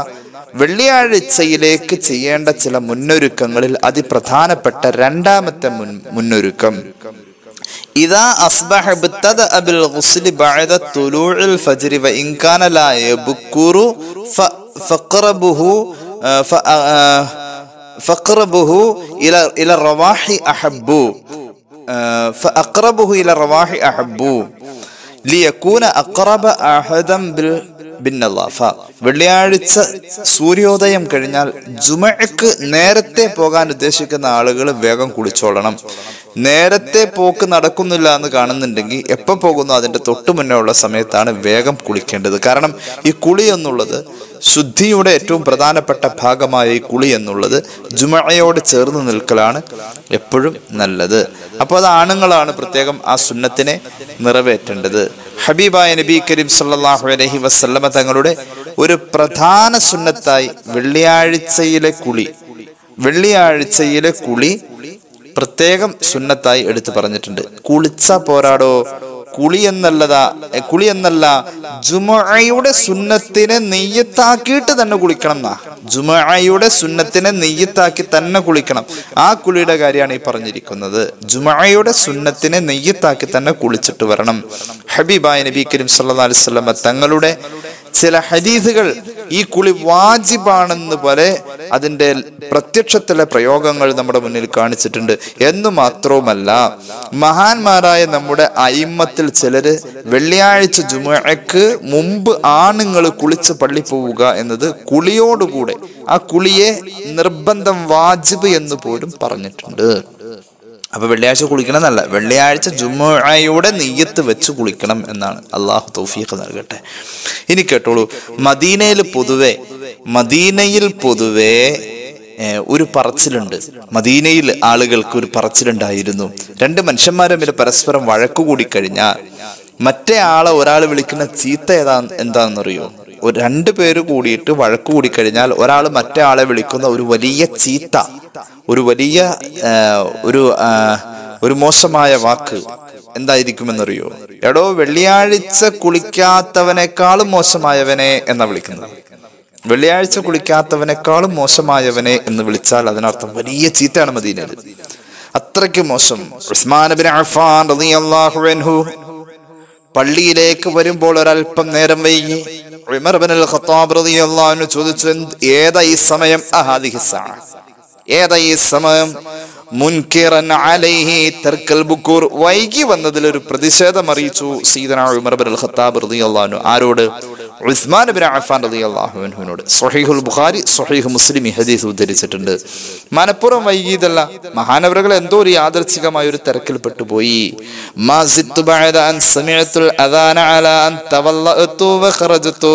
വെള്ളിയാഴ്ചയിലേക്ക് ചെയ്യേണ്ട ചില മുന്നൊരുക്കങ്ങളിൽ അതിപ്രധാനപ്പെട്ട രണ്ടാമത്തെ മുൻ മുന്നൊരുക്കം إذا أصبح ابتدأ بالغسل بعد طلوع الفجر وإن كان لا يبكر ف- فقربه آه، ف- آه، فقربه إلى إلى الرواح أحب آه، فأقربه إلى الرواح أحب ليكون أقرب أحدا بال ബിന്നല്ലാഫ വെള്ളിയാഴ്ച സൂര്യോദയം കഴിഞ്ഞാൽ ജുമയ്ക്ക് നേരത്തെ പോകാൻ ഉദ്ദേശിക്കുന്ന ആളുകൾ വേഗം കുളിച്ചോളണം നേരത്തെ പോക്ക് നടക്കുന്നില്ല എന്ന് കാണുന്നുണ്ടെങ്കിൽ എപ്പോൾ പോകുന്നു അതിന്റെ തൊട്ടു മുന്നേ ഉള്ള സമയത്താണ് വേഗം കുളിക്കേണ്ടത് കാരണം ഈ കുളി എന്നുള്ളത് ശുദ്ധിയുടെ ഏറ്റവും പ്രധാനപ്പെട്ട ഭാഗമായ ഈ കുളി എന്നുള്ളത് ജുമഴയോട് ചേർന്ന് നിൽക്കലാണ് എപ്പോഴും നല്ലത് അപ്പോൾ അത് ആണുങ്ങളാണ് പ്രത്യേകം ആ സുന്നത്തിനെ നിറവേറ്റേണ്ടത് ഹബീബായ നബി കരീം സല്ലല്ലാഹു അലൈഹി വസല്ലമ തങ്ങളുടെ ഒരു പ്രധാന സുന്നത്തായി വെള്ളിയാഴ്ചയിലെ കുളി വെള്ളിയാഴ്ചയിലെ കുളി പ്രത്യേകം സുന്നത്തായി എടുത്തു പറഞ്ഞിട്ടുണ്ട് കുളിച്ച പോരാടോ കുളി എന്നല്ലതാ എ, കുളി എന്നല്ല ജുമയുടെ സുന്നത്തിനെ നെയ്യത്താക്കിയിട്ട് തന്നെ കുളിക്കണം എന്നാ ജുമയുടെ സുന്നത്തിനെ നെയ്യത്താക്കി തന്നെ കുളിക്കണം ആ കുളിയുടെ കാര്യമാണ് ഈ പറഞ്ഞിരിക്കുന്നത് ജുമയുടെ സുന്നത്തിനെ നെയ്യത്താക്കി തന്നെ കുളിച്ചിട്ട് വരണം ഹബീബായ നബി കരീം സല്ലല്ലാഹു അലൈഹി വസല്ലമ തങ്ങളുടെ ചില ഹദീസുകൾ ഈ കുളി വാജിബാണെന്ന് പോലെ അതിന്റെ പ്രത്യക്ഷത്തിലെ പ്രയോഗങ്ങൾ നമ്മുടെ മുന്നിൽ കാണിച്ചിട്ടുണ്ട് എന്ന് മാത്രവുമല്ല മഹാന്മാരായ നമ്മുടെ അയിമത്തിൽ ചിലര് വെള്ളിയാഴ്ച ജുമയ്ക്ക് മുമ്പ് ആണുങ്ങൾ കുളിച്ച് പള്ളി പോവുക എന്നത് കുളിയോടുകൂടെ ആ കുളിയെ നിർബന്ധം വാജിബ് എന്ന് പോലും പറഞ്ഞിട്ടുണ്ട് അപ്പൊ വെള്ളിയാഴ്ച കുളിക്കണം എന്നല്ല വെള്ളിയാഴ്ച ജുമ്മയുടെ നെയ്യത്ത് വെച്ച് കുളിക്കണം എന്നാണ് അള്ളാഹു തൗഫീഖ് നൽകട്ടെ ഇനി കേട്ടോളൂ മദീനയിൽ പൊതുവെ മദീനയിൽ പൊതുവെ ഏഹ്, ഒരു പറച്ചിലുണ്ട് മദീനയിൽ ആളുകൾക്ക് ഒരു പറച്ചിലുണ്ടായിരുന്നു രണ്ട് മനുഷ്യന്മാരെ തമ്മിൽ പരസ്പരം വഴക്കു കൂടി കഴിഞ്ഞാൽ മറ്റേ ആളെ ഒരാൾ വിളിക്കുന്ന ചീത്ത ഏതാ എന്താണെന്നറിയോ ഒരു രണ്ടു പേര് കൂടിയിട്ട് വഴക്കു കൂടി കഴിഞ്ഞാൽ ഒരാൾ മറ്റേ ആളെ വിളിക്കുന്ന ഒരു വലിയ ചീത്ത ഒരു വലിയ ആ, ഒരു ആ, ഒരു മോശമായ വാക്ക് എന്തായിരിക്കുമെന്നറിയോ എടോ വെള്ളിയാഴ്ച കുളിക്കാത്തവനേക്കാളും മോശമായവനെ എന്നാ വിളിക്കുന്നത് വെള്ളിയാഴ്ച കുളിക്കാത്തവനേക്കാളും മോശമായവനെ എന്ന് വിളിച്ചാൽ അതിനർത്ഥം വലിയ ചീത്തയാണ് മദീനയിൽ അത്രയ്ക്ക് മോശം ഉസ്മാൻ ബിൻ അഫ്ഫാൻ റളിയല്ലാഹു അൻഹു പള്ളിയിലേക്ക് വരുമ്പോൾ ഒരല്പം നേരം വൈകി ഉമർ ബിൻ അൽ ഖത്താബ് റളിയല്ലാഹു അൻഹു ചോദിച്ചു "എന്ത്- ഏതാ ഈ സമയം അഹാദിഹി സഅ?" ഏതാ ഈ സമയം മുൻകിറൻ അലൈഹി തർക്കൽ ബുക്കൂർ വൈകി വന്നതിൽ ഒരു പ്രതിഷേധം അറിയിച്ചു സീദന ഉമർ ബിൻ അൽ ഖത്താബ് റളിയല്ലാഹു അൻഹു ആരോട് ഉസ്മാൻ ബിൻ അഫ്ഫാൻ റളിയല്ലാഹു അൻഹുവിനോട് സ്വഹീഹുൽ ബുഖാരി സ്വഹീഹ് മുസ്ലിം ഈ ഹദീസ് ഉദ്ധരിച്ചിട്ടുണ്ട് മനഃപൂർവ്വം വൈകിയതല്ല മഹാനവറുകൾ എന്തോ ഒരു യാദർച്ഛികമായ ഒരു തിരക്കിൽ പെട്ടുപോയി മാ സിത്തു ബഅദ അൻ സമിഅത്തുൽ അദാന അലാ അൻ തവല്ലഅതു വഖറജതു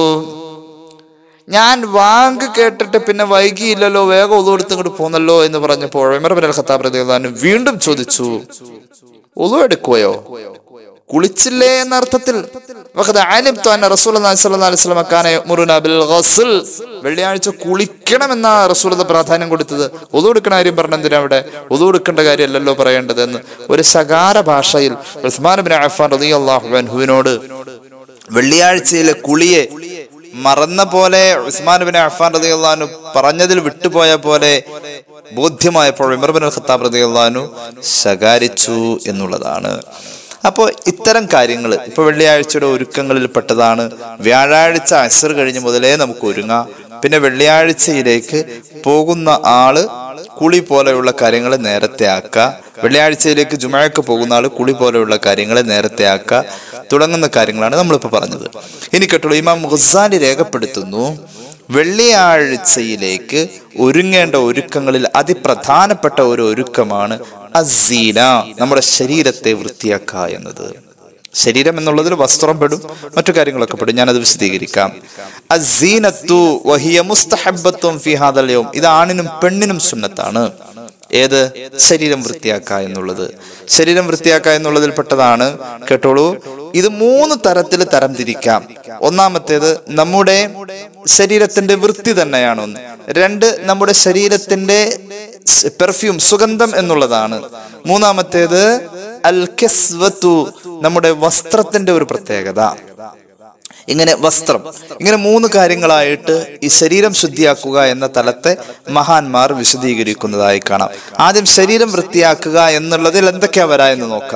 ഞാൻ വാങ്ക് കേട്ടിട്ട് പിന്നെ വൈകിയില്ലല്ലോ വേഗം ഒതു ഇങ്ങോട്ട് പോന്നല്ലോ എന്ന് പറഞ്ഞപ്പോൾ ഉമർ ബിൻ അൽ ഖത്താബ് റളിയല്ലാഹു അൻഹു വീണ്ടും ചോദിച്ചു ഒതു എടുക്കുകയോ കുളിച്ചില്ലേ എന്ന അർത്ഥത്തിൽ വഖദ അലിംതു അന്ന റസൂലുള്ളാഹി സ്വല്ലല്ലാഹു അലൈഹി വസല്ലം കാന യഅ്മുറുനാ ബിൽ ഗസ്ൽ വെള്ളിയാഴ്ച കുളിക്കണം എന്ന റസൂലത പ്രാധാന്യം കൊടുത്തത് ഒതു എടുക്കണ കാര്യം പറഞ്ഞ എന്തിനാ അവിടെ ഒതു എടുക്കേണ്ട കാര്യമല്ലല്ലോ പറയേണ്ടത് എന്ന് ഒരു ശകാര ഭാഷയിൽ ഉസ്മാൻ ബിൻ അഫ്ഫാൻ റളിയല്ലാഹു അൻഹുവിനോട് വെള്ളിയാഴ്ചയിലെ കുളിയെ മറന്ന പോലെ ഉസ്മാൻ ബിൻ അഫ്ഫാൻ റളിയല്ലാഹു അൻഹു പറഞ്ഞതിൽ വിട്ടുപോയ പോലെ ബോധ്യമായപ്പോൾ ഉമർ ബിൻ ഖത്താബ് റളിയല്ലാഹു അൻഹു ശകാരിച്ചു എന്നുള്ളതാണ് അപ്പോൾ ഇത്തരം കാര്യങ്ങൾ ഇപ്പൊ വെള്ളിയാഴ്ചയുടെ ഒരുക്കങ്ങളിൽ പെട്ടതാണ് വ്യാഴാഴ്ച അസർ കഴിഞ്ഞ് മുതലേ നമുക്ക് ഒരുങ്ങാം പിന്നെ വെള്ളിയാഴ്ചയിലേക്ക് പോകുന്ന ആള് കുളി പോലെയുള്ള കാര്യങ്ങൾ നേരത്തെ ആക്കുക വെള്ളിയാഴ്ചയിലേക്ക് ജുമഴക്ക് പോകുന്ന ആള് കുളി പോലെയുള്ള കാര്യങ്ങൾ നേരത്തെ ആക്കുക തുടങ്ങുന്ന കാര്യങ്ങളാണ് നമ്മളിപ്പോൾ പറഞ്ഞത് ഇനി കേട്ടുള്ളൂ ഇമാം മുഹസാനി രേഖപ്പെടുത്തുന്നു വെള്ളിയാഴ്ചയിലേക്ക് ഒരുങ്ങേണ്ട ഒരുക്കങ്ങളിൽ അതിപ്രധാനപ്പെട്ട ഒരു ഒരുക്കമാണ് അസീന നമ്മുടെ ശരീരത്തെ വൃത്തിയാക്കുക എന്നത് ശരീരം എന്നുള്ളതിൽ വസ്ത്രം പെടും മറ്റു കാര്യങ്ങളൊക്കെ പെടും ഞാനത് വിശദീകരിക്കാം അസീനത്തു വഹിയ മുസ്തഹബത്തും ഫി ഹാദൽ യൗം ഇത് ആണിനും പെണ്ണിനും സുന്നത്താണ് ഏത് ശരീരം വൃത്തിയാക്കുക എന്നുള്ളത് ശരീരം വൃത്തിയാക്കുക എന്നുള്ളതിൽ പെട്ടതാണ് കേട്ടോളൂ ഇത് മൂന്ന് തരത്തിൽ തരംതിരിക്കാം ഒന്നാമത്തേത് നമ്മുടെ ശരീരത്തിന്റെ വൃത്തി തന്നെയാണ് ഒന്ന് രണ്ട് നമ്മുടെ ശരീരത്തിന്റെ പെർഫ്യൂം സുഗന്ധം എന്നുള്ളതാണ് മൂന്നാമത്തേത് അൽ കസ്വത്തു നമ്മുടെ വസ്ത്രത്തിന്റെ ഒരു പ്രത്യേകത ഇങ്ങനെ വസ്ത്രം ഇങ്ങനെ മൂന്ന് കാര്യങ്ങളായിട്ട് ഈ ശരീരം ശുദ്ധിയാക്കുക എന്ന തലത്തെ മഹാന്മാർ വിശദീകരിക്കുന്നതായി കാണാം ആദ്യം ശരീരം വൃത്തിയാക്കുക എന്നുള്ളതിൽ എന്തൊക്കെയാ വരാ എന്ന് നോക്കാം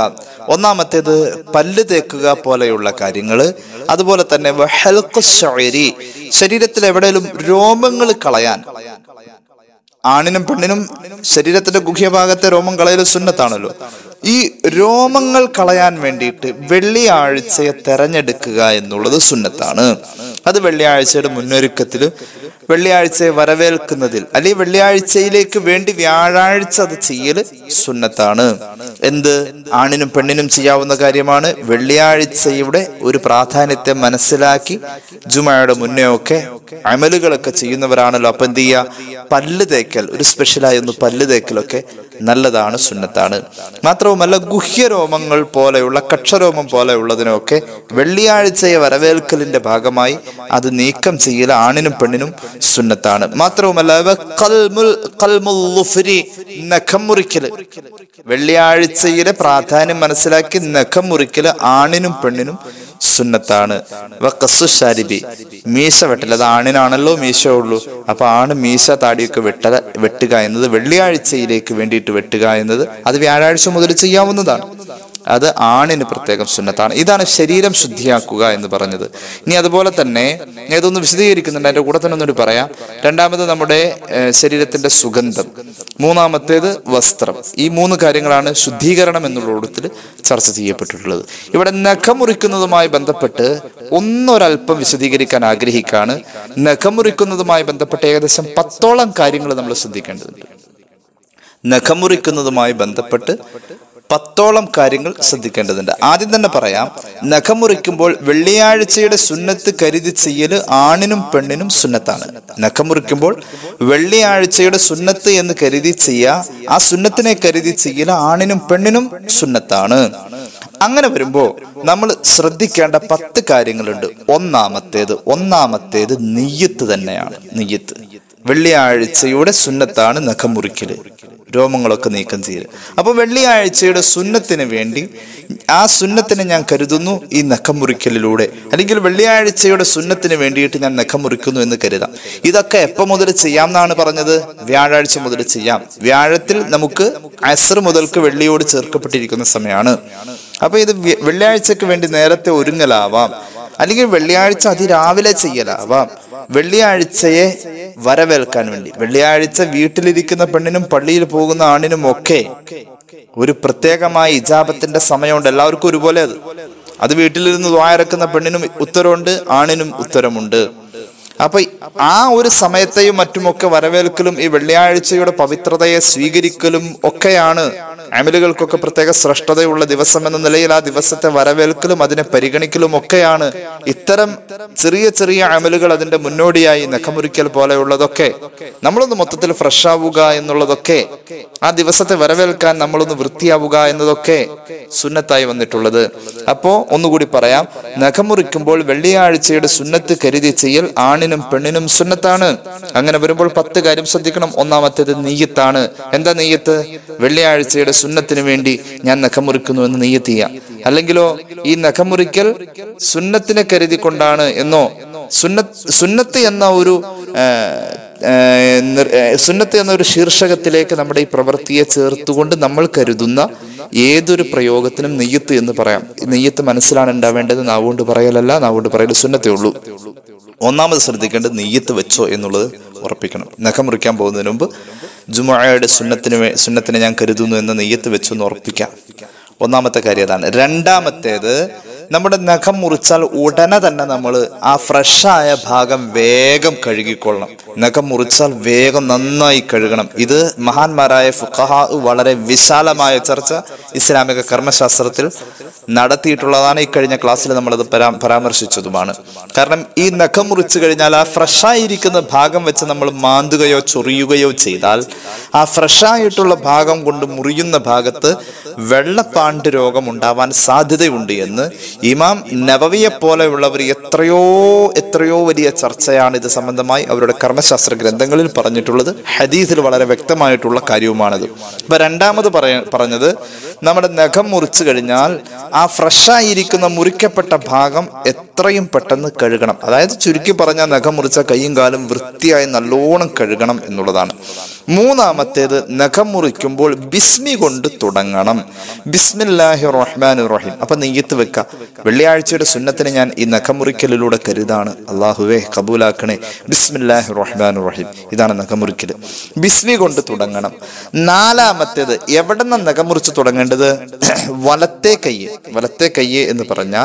ഒന്നാമത്തേത് പല്ല് തേക്കുക പോലെയുള്ള കാര്യങ്ങൾ അതുപോലെ തന്നെ വഹൽഖു ശഅരി, ശരീരത്തിൽ എവിടെയെങ്കിലും രോമങ്ങൾ കളയാൻ ആണിനും പെണ്ണിനും ശരീരത്തിന്റെ ഗുഹ്യഭാഗത്തെ രോമം കളയൽ സുന്നത്താണല്ലോ ഈ രോമങ്ങൾ കളയാൻ വേണ്ടിയിട്ട് വെള്ളിയാഴ്ചയെ തെരഞ്ഞെടുക്കുക എന്നുള്ളത് സുന്നത്താണ് അത് വെള്ളിയാഴ്ചയുടെ മുന്നൊരുക്കത്തിൽ വെള്ളിയാഴ്ചയെ വരവേൽക്കുന്നതിൽ അല്ലെങ്കിൽ വെള്ളിയാഴ്ചയിലേക്ക് വേണ്ടി വ്യാഴാഴ്ച അത് ചെയ്യൽ സുന്നത്താണ് എന്ത് ആണിനും പെണ്ണിനും ചെയ്യാവുന്ന കാര്യമാണ് വെള്ളിയാഴ്ചയുടെ ഒരു പ്രാധാന്യത്തെ മനസ്സിലാക്കി ജുമയുടെ മുന്നേ ഒക്കെ അമലുകളൊക്കെ ചെയ്യുന്നവരാണല്ലോ അപ്പൊ എന്ത് ചെയ്യുക പല്ല് തേക്കൽ ഒരു സ്പെഷ്യലായി ഒന്ന് പല്ല് തേക്കലൊക്കെ നല്ലതാണ് സുന്നത്താണ് മാത്രവുമല്ല ഗുഹ്യരോമങ്ങൾ പോലെയുള്ള കക്ഷരോമം പോലെയുള്ളതിനൊക്കെ വെള്ളിയാഴ്ചയെ വരവേൽക്കലിന്റെ ഭാഗമായി അത് നീക്കം ചെയ്യൽ ആണിനും പെണ്ണിനും സുന്നത്താണ് മാത്രവുമല്ല വ ഖൽമുൽ- ഖൽമുൽ ളുഫ്രി, നഖം മുറിക്കല് വെള്ളിയാഴ്ചയിലെ പ്രാധാന്യം മനസ്സിലാക്കി നഖം മുറിക്കല് ആണിനും പെണ്ണിനും സുന്നത്താണ് വ ഖസ്സു ശാരിബി മീശ വെട്ടൽ അത് ആണിനാണല്ലോ മീശ ഉള്ളൂ അപ്പൊ ആണ് മീശ താടിയൊക്കെ വെട്ട വെട്ടുക എന്നത് വെള്ളിയാഴ്ചയിലേക്ക് വേണ്ടിയിട്ട് വെട്ടുക എന്നത് അത് വ്യാഴാഴ്ച മുതൽ ചെയ്യാവുന്നതാണ് അത് ആണിന് പ്രത്യേകം സുന്നത്താണ് ഇതാണ് ശരീരം ശുദ്ധിയാക്കുക എന്ന് പറഞ്ഞത് ഇനി അതുപോലെ തന്നെ ഞാൻ ഇതൊന്ന് വിശദീകരിക്കുന്നുണ്ട് അതിന്റെ കൂടെ തന്നെ ഒന്നുകൂടി പറയാം രണ്ടാമത് നമ്മുടെ ഏഹ്, ശരീരത്തിന്റെ സുഗന്ധം മൂന്നാമത്തേത് വസ്ത്രം ഈ മൂന്ന് കാര്യങ്ങളാണ് ശുദ്ധീകരണം എന്നുള്ള കൂട്ടത്തിൽ ചർച്ച ചെയ്യപ്പെട്ടിട്ടുള്ളത് ഇവിടെ നഖമുറിക്കുന്നതുമായി ബന്ധപ്പെട്ട് ഒന്നൊരല്പം വിശദീകരിക്കാൻ ആഗ്രഹിക്കാണ് നഖമുറിക്കുന്നതുമായി ബന്ധപ്പെട്ട് ഏകദേശം പത്തോളം കാര്യങ്ങൾ നമ്മൾ ശ്രദ്ധിക്കേണ്ടതുണ്ട് നഖമുറിക്കുന്നതുമായി ബന്ധപ്പെട്ട് പത്തോളം കാര്യങ്ങൾ ശ്രദ്ധിക്കേണ്ടതുണ്ട് ആദ്യം തന്നെ പറയാം നഖമുറിക്കുമ്പോൾ വെള്ളിയാഴ്ചയുടെ സുന്നത്ത് കരുതി ചെയ്യൽ ആണിനും പെണ്ണിനും സുന്നത്താണ് നഖമുറിക്കുമ്പോൾ വെള്ളിയാഴ്ചയുടെ സുന്നത്ത് എന്ന് കരുതി ചെയ്യുക ആ സുന്നത്തിനെ കരുതി ചെയ്യൽ ആണിനും പെണ്ണിനും സുന്നത്താണ് അങ്ങനെ വരുമ്പോ നമ്മൾ ശ്രദ്ധിക്കേണ്ട പത്ത് കാര്യങ്ങളുണ്ട് ഒന്നാമത്തേത് ഒന്നാമത്തേത് നെയ്യത്ത് തന്നെയാണ് നെയ്യത്ത് വെള്ളിയാഴ്ചയുടെ സുന്നത്താണ് നഖം മുറിക്കല് രോമങ്ങളൊക്കെ നീക്കം ചെയ്യല് അപ്പൊ വെള്ളിയാഴ്ചയുടെ സുന്നത്തിന് വേണ്ടി ആ സുന്നത്തിനെ ഞാൻ കരുതുന്നു ഈ നഖം മുറിക്കലിലൂടെ അല്ലെങ്കിൽ വെള്ളിയാഴ്ചയുടെ സുന്നത്തിന് വേണ്ടിയിട്ട് ഞാൻ നഖം മുറിക്കുന്നു എന്ന് കരുതാം ഇതൊക്കെ എപ്പോ മുതൽ ചെയ്യാം എന്നാണ് പറഞ്ഞത് വ്യാഴാഴ്ച മുതൽ ചെയ്യാം വ്യാഴത്തിൽ നമുക്ക് അസർ മുതൽക്ക് വെള്ളിയോട് ചേർക്കപ്പെട്ടിരിക്കുന്ന സമയമാണ് അപ്പൊ ഇത് വ്യ- വെള്ളിയാഴ്ചക്ക് വേണ്ടി നേരത്തെ ഒരുങ്ങലാവാം അല്ലെങ്കിൽ വെള്ളിയാഴ്ച അതിരാവിലെ ചെയ്യലാവാം വെള്ളിയാഴ്ചയെ വരവേൽക്കാൻ വേണ്ടി വെള്ളിയാഴ്ച വീട്ടിലിരിക്കുന്ന പെണ്ണിനും പള്ളിയിൽ പോകുന്ന ആണിനും ഒക്കെ ഒരു പ്രത്യേകമായ ഇജാബത്തിന്റെ സമയമുണ്ട് എല്ലാവർക്കും ഒരുപോലെ അത് അത് വീട്ടിലിരുന്ന് ദ്വായറക്കുന്ന പെണ്ണിനും ഉത്തരവുണ്ട് ആണിനും ഉത്തരമുണ്ട് അപ്പൊ ആ ഒരു സമയത്തെയും മറ്റുമൊക്കെ വരവേൽക്കലും ഈ വെള്ളിയാഴ്ചയുടെ പവിത്രതയെ സ്വീകരിക്കലും ഒക്കെയാണ് അമലുകൾക്കൊക്കെ പ്രത്യേക ശ്രേഷ്ഠതയുള്ള ദിവസം എന്ന നിലയിൽ ആ ദിവസത്തെ വരവേൽക്കലും അതിനെ പരിഗണിക്കലും ഒക്കെയാണ് ഇത്തരം ചെറിയ ചെറിയ അമലുകൾ അതിന്റെ മുന്നോടിയായി നഖമുറിക്കൽ പോലെയുള്ളതൊക്കെ നമ്മളൊന്ന് മൊത്തത്തിൽ ഫ്രഷ് ആവുക എന്നുള്ളതൊക്കെ ആ ദിവസത്തെ വരവേൽക്കാൻ നമ്മളൊന്ന് വൃത്തിയാവുക എന്നതൊക്കെ സുന്നത്തായി വന്നിട്ടുള്ളത് അപ്പോ ഒന്നുകൂടി പറയാം നഖമുറിക്കുമ്പോൾ വെള്ളിയാഴ്ചയുടെ സുന്നത്ത് കരുതി ചെയ്യൽ ആണിനും പെണ്ണിനും സുന്നത്താണ് അങ്ങനെ വരുമ്പോൾ പത്ത് കാര്യം ശ്രദ്ധിക്കണം ഒന്നാമത്തേത് നെയ്യത്താണ് എന്താ നെയ്യത്ത് വെള്ളിയാഴ്ചയുടെ സുന്നത്തിന് വേണ്ടി ഞാൻ നഖമുറിക്കുന്നു എന്ന് നെയ്യത്ത് ചെയ്യാം അല്ലെങ്കിലോ ഈ നഖമുറിക്കൽ സുന്നത്തിനെ കരുതി കൊണ്ടാണ് എന്നോ സുന്നത്ത് സുന്നത്ത് എന്ന ഒരു ആ, ആ, നിർ- ആ, സുന്നത്ത് എന്ന ഒരു ശീർഷകത്തിലേക്ക് നമ്മുടെ ഈ പ്രവൃത്തിയെ ചേർത്തുകൊണ്ട് നമ്മൾ കരുതുന്ന ഏതൊരു പ്രയോഗത്തിനും നെയ്യത്ത് എന്ന് പറയാം ഈ നെയ്യത്ത് മനസ്സിലാണ് ഉണ്ടാവേണ്ടത് നാവുകൊണ്ട് പറയലല്ല നാവുകൊണ്ട് പറയൽ സുന്നത്തേ ഉള്ളൂ ഒന്നാമത് ശ്രദ്ധിക്കേണ്ടത് നെയ്യത്ത് വെച്ചോ എന്നുള്ളത് ഉറപ്പിക്കണം നഖം മുറിക്കാൻ പോകുന്നതിന് മുമ്പ് ജുമായയുടെ സുന്നത്തിന് വേ- സുന്നത്തിനെ ഞാൻ കരുതുന്നു എന്ന നെയ്യത്ത് വെച്ചു എന്ന് ഉറപ്പിക്കാം ഒന്നാമത്തെ കാര്യം അതാണ് രണ്ടാമത്തേത് നമ്മുടെ നഖം മുറിച്ചാൽ ഉടനെ തന്നെ നമ്മൾ ആ ഫ്രഷായ ഭാഗം വേഗം കഴുകിക്കൊള്ളണം നഖം മുറിച്ചാൽ വേഗം നന്നായി കഴുകണം ഇത് മഹാന്മാരായ ഫുഖഹ വളരെ വിശാലമായ ചർച്ച ഇസ്ലാമിക കർമ്മശാസ്ത്രത്തിൽ നടത്തിയിട്ടുള്ളതാണ് ഈ കഴിഞ്ഞ ക്ലാസ്സിൽ നമ്മളത് പരാ പരാമർശിച്ചതുമാണ് കാരണം ഈ നഖം മുറിച്ചു കഴിഞ്ഞാൽ ആ ഫ്രഷായിരിക്കുന്ന ഭാഗം വെച്ച് നമ്മൾ മാന്തുകയോ ചൊറിയുകയോ ചെയ്താൽ ആ ഫ്രഷായിട്ടുള്ള ഭാഗം കൊണ്ട് മുറിയുന്ന ഭാഗത്ത് വെള്ളപ്പാണ്ട് രോഗം ഉണ്ടാവാൻ സാധ്യതയുണ്ട് എന്ന് ഇമാം നവവിയെ പോലെയുള്ളവർ എത്രയോ എത്രയോ വലിയ ചർച്ചയാണ് ഇത് സംബന്ധമായി അവരുടെ കർമ്മശാസ്ത്ര ഗ്രന്ഥങ്ങളിൽ പറഞ്ഞിട്ടുള്ളത് ഹദീസിൽ വളരെ വ്യക്തമായിട്ടുള്ള കാര്യവുമാണത് അപ്പൊ രണ്ടാമത് പറയ പറഞ്ഞത് നമ്മുടെ നഖം മുറിച്ചു കഴിഞ്ഞാൽ ആ ഫ്രഷായിരിക്കുന്ന മുറിക്കപ്പെട്ട ഭാഗം എത്രയും പെട്ടെന്ന് കഴുകണം അതായത് ചുരുക്കി പറഞ്ഞാൽ നഖം മുറിച്ച കൈയും കാലും വൃത്തിയായി നല്ലോണം കഴുകണം എന്നുള്ളതാണ് മൂന്നാമത്തേത് നഖം മുറിക്കുമ്പോൾ ബിസ്മി കൊണ്ട് തുടങ്ങണം ബിസ്മില്ലാഹി റഹ്മാൻ റഹീം അപ്പൊ നെയ്യത്ത് വെക്ക വെള്ളിയാഴ്ചയുടെ സുന്നത്തിന് ഞാൻ ഈ നഖം മുറിക്കലിലൂടെ കരുതാണ് അള്ളാഹുവേ കബൂലാക്കണേ ബിസ്മില്ലാഹി റഹ്മാൻ റഹീം ഇതാണ് നഖം മുറിക്കൽ ബിസ്മി കൊണ്ട് തുടങ്ങണം നാലാമത്തേത് എവിടെ നിന്ന് നഖം മുറിച്ച് തുടങ്ങേണ്ടത് വലത്തെ കയ്യ് വലത്തെ കയ്യ് എന്ന് പറഞ്ഞാൽ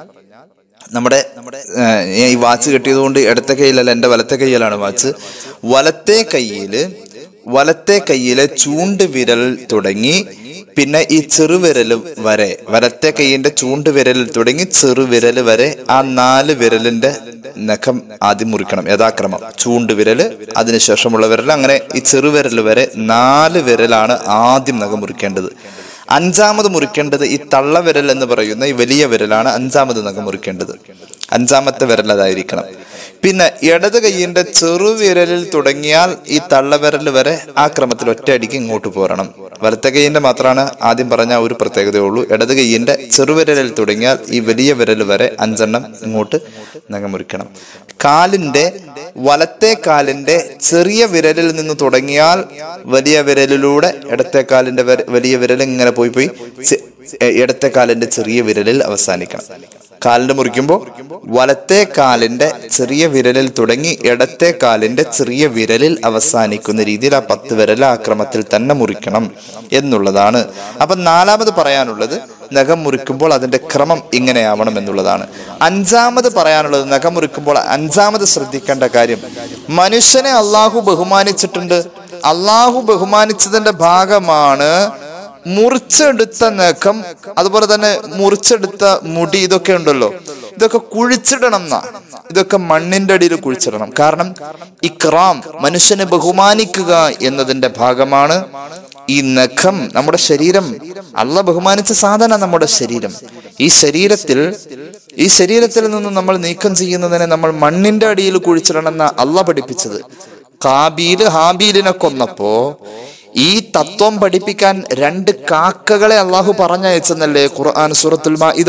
നമ്മുടെ ഏഹ്, ഞാൻ ഈ വാച്ച് കെട്ടിയത് കൊണ്ട് ഇടത്തെ കയ്യിലല്ല എൻ്റെ വലത്തെ കയ്യിലാണ് വാച്ച് വലത്തെ കയ്യില് വലത്തെ കയ്യിലെ ചൂണ്ട് വിരൽ തുടങ്ങി പിന്നെ ഈ ചെറുവിരൽ വരെ വലത്തെ കൈയിന്റെ ചൂണ്ട് വിരലിൽ തുടങ്ങി ചെറുവിരൽ വരെ ആ നാല് വിരലിന്റെ നഖം ആദ്യം മുറിക്കണം യഥാക്രമം ചൂണ്ട് വിരല് അതിനുശേഷമുള്ള വിരൽ അങ്ങനെ ഈ ചെറുവിരൽ വരെ നാല് വിരലാണ് ആദ്യം നഖം മുറിക്കേണ്ടത് അഞ്ചാമത് മുറിക്കേണ്ടത് ഈ തള്ളവിരൽ എന്ന് പറയുന്ന ഈ വലിയ വിരലാണ് അഞ്ചാമത് നഖം മുറിക്കേണ്ടത് അഞ്ചാമത്തെ വിരൽ അതായിരിക്കണം പിന്നെ ഇടത് കൈയിന്റെ ചെറുവിരലിൽ തുടങ്ങിയാൽ ഈ തള്ളവിരൽ വരെ ആ ക്രമത്തിൽ ഒറ്റയടിക്ക് ഇങ്ങോട്ട് പോരണം വലത്തെ കൈയിന്റെ മാത്രമാണ് ആദ്യം പറഞ്ഞ ഒരു പ്രത്യേകതയുള്ളൂ ഇടത് കൈയിന്റെ ചെറുവിരലിൽ തുടങ്ങിയാൽ ഈ വലിയ വിരൽ വരെ അഞ്ചെണ്ണം ഇങ്ങോട്ട് നഖം മുറിക്കണം കാലിന്റെ വലത്തെ കാലിന്റെ ചെറിയ വിരലിൽ നിന്ന് തുടങ്ങിയാൽ വലിയ വിരലിലൂടെ ഇടത്തെ കാലിന്റെ വര- വലിയ വിരൽ ഇങ്ങനെ പോയി പോയി ചെ- എ- ഇടത്തെ കാലിന്റെ ചെറിയ വിരലിൽ അവസാനിക്കണം കാലിന്റെ മുറിക്കുമ്പോൾ വലത്തെ കാലിന്റെ ചെറിയ വിരലിൽ തുടങ്ങി ഇടത്തെ കാലിന്റെ ചെറിയ വിരലിൽ അവസാനിക്കുന്ന രീതിയിൽ ആ പത്ത് വിരൽ ആ ക്രമത്തിൽ തന്നെ മുറിക്കണം എന്നുള്ളതാണ് അപ്പൊ നാലാമത് പറയാനുള്ളത് നഖം മുറിക്കുമ്പോൾ അതിന്റെ ക്രമം ഇങ്ങനെയാവണം എന്നുള്ളതാണ് അഞ്ചാമത് പറയാനുള്ളത് നഖം മുറിക്കുമ്പോൾ അഞ്ചാമത് ശ്രദ്ധിക്കേണ്ട കാര്യം മനുഷ്യനെ അള്ളാഹു ബഹുമാനിച്ചിട്ടുണ്ട് അള്ളാഹു ബഹുമാനിച്ചതിന്റെ ഭാഗമാണ് മുറിച്ചെടുത്ത നഖം അതുപോലെ തന്നെ മുറിച്ചെടുത്ത മുടി ഇതൊക്കെ ഉണ്ടല്ലോ ഇതൊക്കെ കുഴിച്ചിടണം എന്നാ ഇതൊക്കെ മണ്ണിന്റെ അടിയിൽ കുഴിച്ചിടണം കാരണം ഇക്റാം മനുഷ്യനെ ബഹുമാനിക്കുക എന്നതിന്റെ ഭാഗമാണ് ഈ നഖം നമ്മുടെ ശരീരം അല്ല ബഹുമാനിച്ച സാധന നമ്മുടെ ശരീരം ഈ ശരീരത്തിൽ ഈ ശരീരത്തിൽ നിന്ന് നമ്മൾ നീക്കം ചെയ്യുന്നതിനെ നമ്മൾ മണ്ണിന്റെ അടിയിൽ കുഴിച്ചിടണം എന്ന അല്ല പഠിപ്പിച്ചത് കാബീല് ഹാബീലിനെ കൊന്നപ്പോ ഈ തത്വം പഠിപ്പിക്കാൻ രണ്ട് കാക്കകളെ അള്ളാഹു പറഞ്ഞയച്ചെന്നല്ലേ ഖുർആൻ സൂറത്തുൽ മാഇദ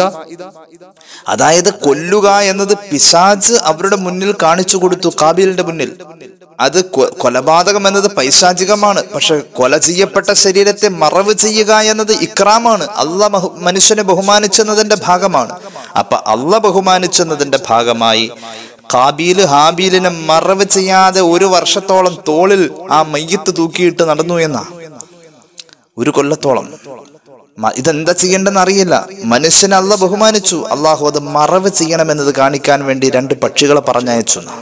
അതായത് കൊല്ലുക എന്നത് പിശാജ് അവരുടെ മുന്നിൽ കാണിച്ചു കൊടുത്തു കാബീലിന്റെ മുന്നിൽ അത് കൊ- കൊലപാതകം എന്നത് പൈശാചികമാണ് പക്ഷെ കൊല ചെയ്യപ്പെട്ട ശരീരത്തെ മറവ് ചെയ്യുക എന്നത് ഇക്രാമാണ് അല്ല ബഹു- മനുഷ്യനെ ബഹുമാനിച്ചെന്നതിന്റെ ഭാഗമാണ് അപ്പൊ അല്ല ബഹുമാനിച്ചെന്നതിന്റെ ഭാഗമായി കാബീല് ഹാബീലിനെ മറവ് ചെയ്യാതെ ഒരു വർഷത്തോളം തോളിൽ ആ മയ്യത്ത് തൂക്കിയിട്ട് നടന്നു എന്നാ ഒരു കൊല്ലത്തോളം മ- ഇതെന്താ ചെയ്യേണ്ടെന്ന് അറിയില്ല മനുഷ്യനെ അല്ല ബഹുമാനിച്ചു അള്ളാഹു അത് മറവ് ചെയ്യണമെന്നത് കാണിക്കാൻ വേണ്ടി രണ്ട് പക്ഷികളെ പറഞ്ഞയച്ചു എന്നാ.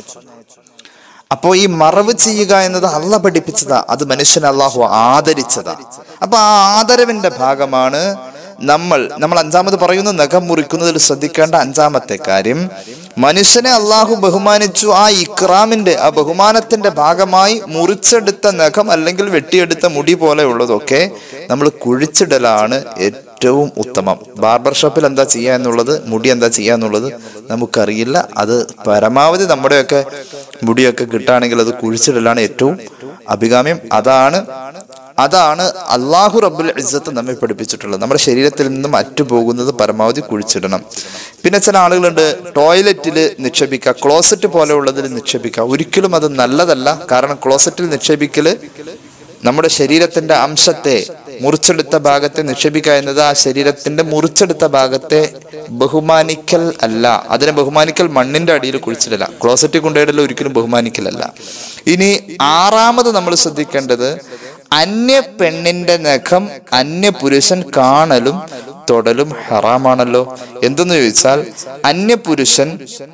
അപ്പോ ഈ മറവ് ചെയ്യുക എന്നത് അല്ല പഠിപ്പിച്ചതാ അത് മനുഷ്യൻ അള്ളാഹു ആദരിച്ചതാ അപ്പൊ ആ ആദരവിന്റെ ഭാഗമാണ് നമ്മൾ നമ്മൾ അഞ്ചാമത് പറയുന്ന നഖം മുറിക്കുന്നതിൽ ശ്രദ്ധിക്കേണ്ട അഞ്ചാമത്തെ കാര്യം മനുഷ്യനെ അള്ളാഹു ബഹുമാനിച്ചു ആ ഇക്രാമിന്റെ ആ ബഹുമാനത്തിന്റെ ഭാഗമായി മുറിച്ചെടുത്ത നഖം അല്ലെങ്കിൽ വെട്ടിയെടുത്ത മുടി പോലെയുള്ളതൊക്കെ നമ്മൾ കുഴിച്ചിടലാണ് ഏറ്റവും ഉത്തമം ബാർബർ ഷോപ്പിൽ എന്താ ചെയ്യുക എന്നുള്ളത് മുടി എന്താ ചെയ്യുക എന്നുള്ളത് നമുക്കറിയില്ല അത് പരമാവധി നമ്മുടെയൊക്കെ മുടിയൊക്കെ കിട്ടുകയാണെങ്കിൽ അത് കുഴിച്ചിടലാണ് ഏറ്റവും അഭികാമ്യം അതാണ് അതാണ് അള്ളാഹു റബ്ബുൽ ഇസ്സത്ത് നമ്മെ പഠിപ്പിച്ചിട്ടുള്ളത് നമ്മുടെ ശരീരത്തിൽ നിന്നും അറ്റുപോകുന്നത് പരമാവധി കുഴിച്ചിടണം പിന്നെ ചില ആളുകളുണ്ട് ടോയ്ലറ്റിൽ നിക്ഷേപിക്കുക ക്ലോസറ്റ് പോലെയുള്ളതിൽ നിക്ഷേപിക്കുക ഒരിക്കലും അത് നല്ലതല്ല കാരണം ക്ലോസറ്റിൽ നിക്ഷേപിക്കല് നമ്മുടെ ശരീരത്തിന്റെ അംശത്തെ മുറിച്ചെടുത്ത ഭാഗത്തെ നിക്ഷേപിക്കുക എന്നത് ആ ശരീരത്തിന്റെ മുറിച്ചെടുത്ത ഭാഗത്തെ ബഹുമാനിക്കൽ അല്ല അതിനെ ബഹുമാനിക്കൽ മണ്ണിന്റെ അടിയിൽ കുഴിച്ചിടല ക്ലോസറ്റിൽ കൊണ്ടുപോയിടൽ ഒരിക്കലും ബഹുമാനിക്കലല്ല ഇനി ആറാമത് നമ്മൾ ശ്രദ്ധിക്കേണ്ടത് അന്യ പെണ്ണിന്റെ നഖം അന്യ പുരുഷൻ കാണലും തൊടലും ഹറാമാണല്ലോ എന്തെന്ന് ചോദിച്ചാൽ അന്യ പുരുഷൻ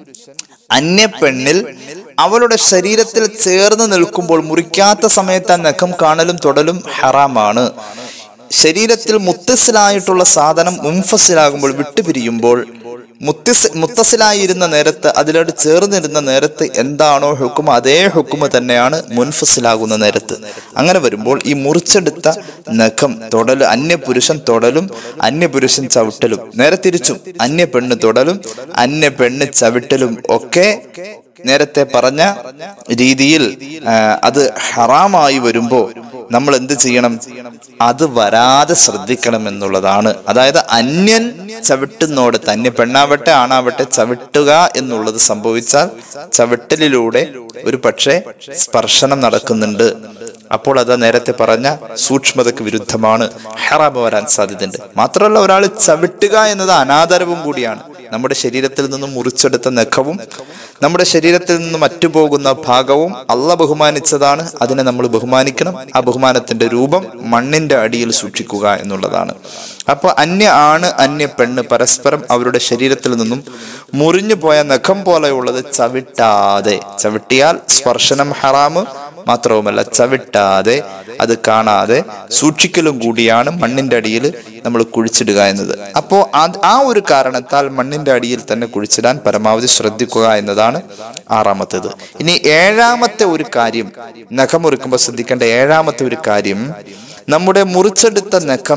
അന്യ പെണ്ണിൽ അവളുടെ ശരീരത്തിൽ ചേർന്ന് നിൽക്കുമ്പോൾ മുറിക്കാത്ത സമയത്ത് ആ നഖം കാണലും തൊടലും ഹറാമാണ് ശരീരത്തിൽ മുത്തസിലായിട്ടുള്ള സാധനം മുംഫസിലാകുമ്പോൾ വിട്ടുപിരിയുമ്പോൾ മുത്തസ് മുത്തസിലായിരുന്ന നേരത്ത് അതിലോട്ട് ചേർന്നിരുന്ന നേരത്ത് എന്താണോ ഹുക്കും അതേ ഹുക്കുമ തന്നെയാണ് മുൻഫസിലാകുന്ന നേരത്ത് അങ്ങനെ വരുമ്പോൾ ഈ മുറിച്ചെടുത്ത നഖം തൊടൽ അന്യപുരുഷൻ തൊടലും അന്യപുരുഷൻ ചവിട്ടലും നേരെ തിരിച്ചും അന്യ പെണ്ണ് തൊടലും അന്യ പെണ്ണ് ചവിട്ടലും ഒക്കെ നേരത്തെ പറഞ്ഞ രീതിയിൽ ആ, അത് ഹറാമായി വരുമ്പോ നമ്മൾ എന്ത് ചെയ്യണം അത് വരാതെ ശ്രദ്ധിക്കണം എന്നുള്ളതാണ് അതായത് അന്യൻ ചവിട്ടുന്നോടത്ത് അന്യ പെണ്ണാവട്ടെ ആണാവട്ടെ ചവിട്ടുക എന്നുള്ളത് സംഭവിച്ചാൽ ചവിട്ടലിലൂടെ ഒരു പക്ഷേ സ്പർശനം നടക്കുന്നുണ്ട് അപ്പോൾ അത് നേരത്തെ പറഞ്ഞ സൂക്ഷ്മതയ്ക്ക് വിരുദ്ധമാണ് ഹറാബ് വരാൻ സാധ്യതയുണ്ട് മാത്രമല്ല ഒരാൾ ചവിട്ടുക എന്നത് അനാദരവും കൂടിയാണ് നമ്മുടെ ശരീരത്തിൽ നിന്നും മുറിച്ചെടുത്ത നഖവും നമ്മുടെ ശരീരത്തിൽ നിന്നും മറ്റുപോകുന്ന ഭാഗവും അള്ള ബഹുമാനിച്ചതാണ് അതിനെ നമ്മൾ ബഹുമാനിക്കണം ആ ബഹുമാനത്തിന്റെ രൂപം മണ്ണിന്റെ അടിയിൽ സൂക്ഷിക്കുക എന്നുള്ളതാണ് അപ്പൊ അന്യ ആണ് അന്യ പെണ്ണ് പരസ്പരം അവരുടെ ശരീരത്തിൽ നിന്നും മുറിഞ്ഞു പോയ നഖം പോലെയുള്ളത് ചവിട്ടാതെ ചവിട്ടിയാൽ സ്പർശനം ഹറാമ് മാത്രവുമല്ല ചവിട്ടാതെ അത് കാണാതെ സൂക്ഷിക്കലും കൂടിയാണ് മണ്ണിന്റെ അടിയിൽ നമ്മൾ കുഴിച്ചിടുക എന്നത് അപ്പോ അത് ആ ഒരു കാരണത്താൽ മണ്ണിന്റെ അടിയിൽ തന്നെ കുഴിച്ചിടാൻ പരമാവധി ശ്രദ്ധിക്കുക എന്നതാണ് ആറാമത്തേത് ഇനി ഏഴാമത്തെ ഒരു കാര്യം നഖമുറിക്കുമ്പോൾ ശ്രദ്ധിക്കേണ്ട ഏഴാമത്തെ ഒരു കാര്യം നമ്മുടെ മുറിച്ചെടുത്ത നഖം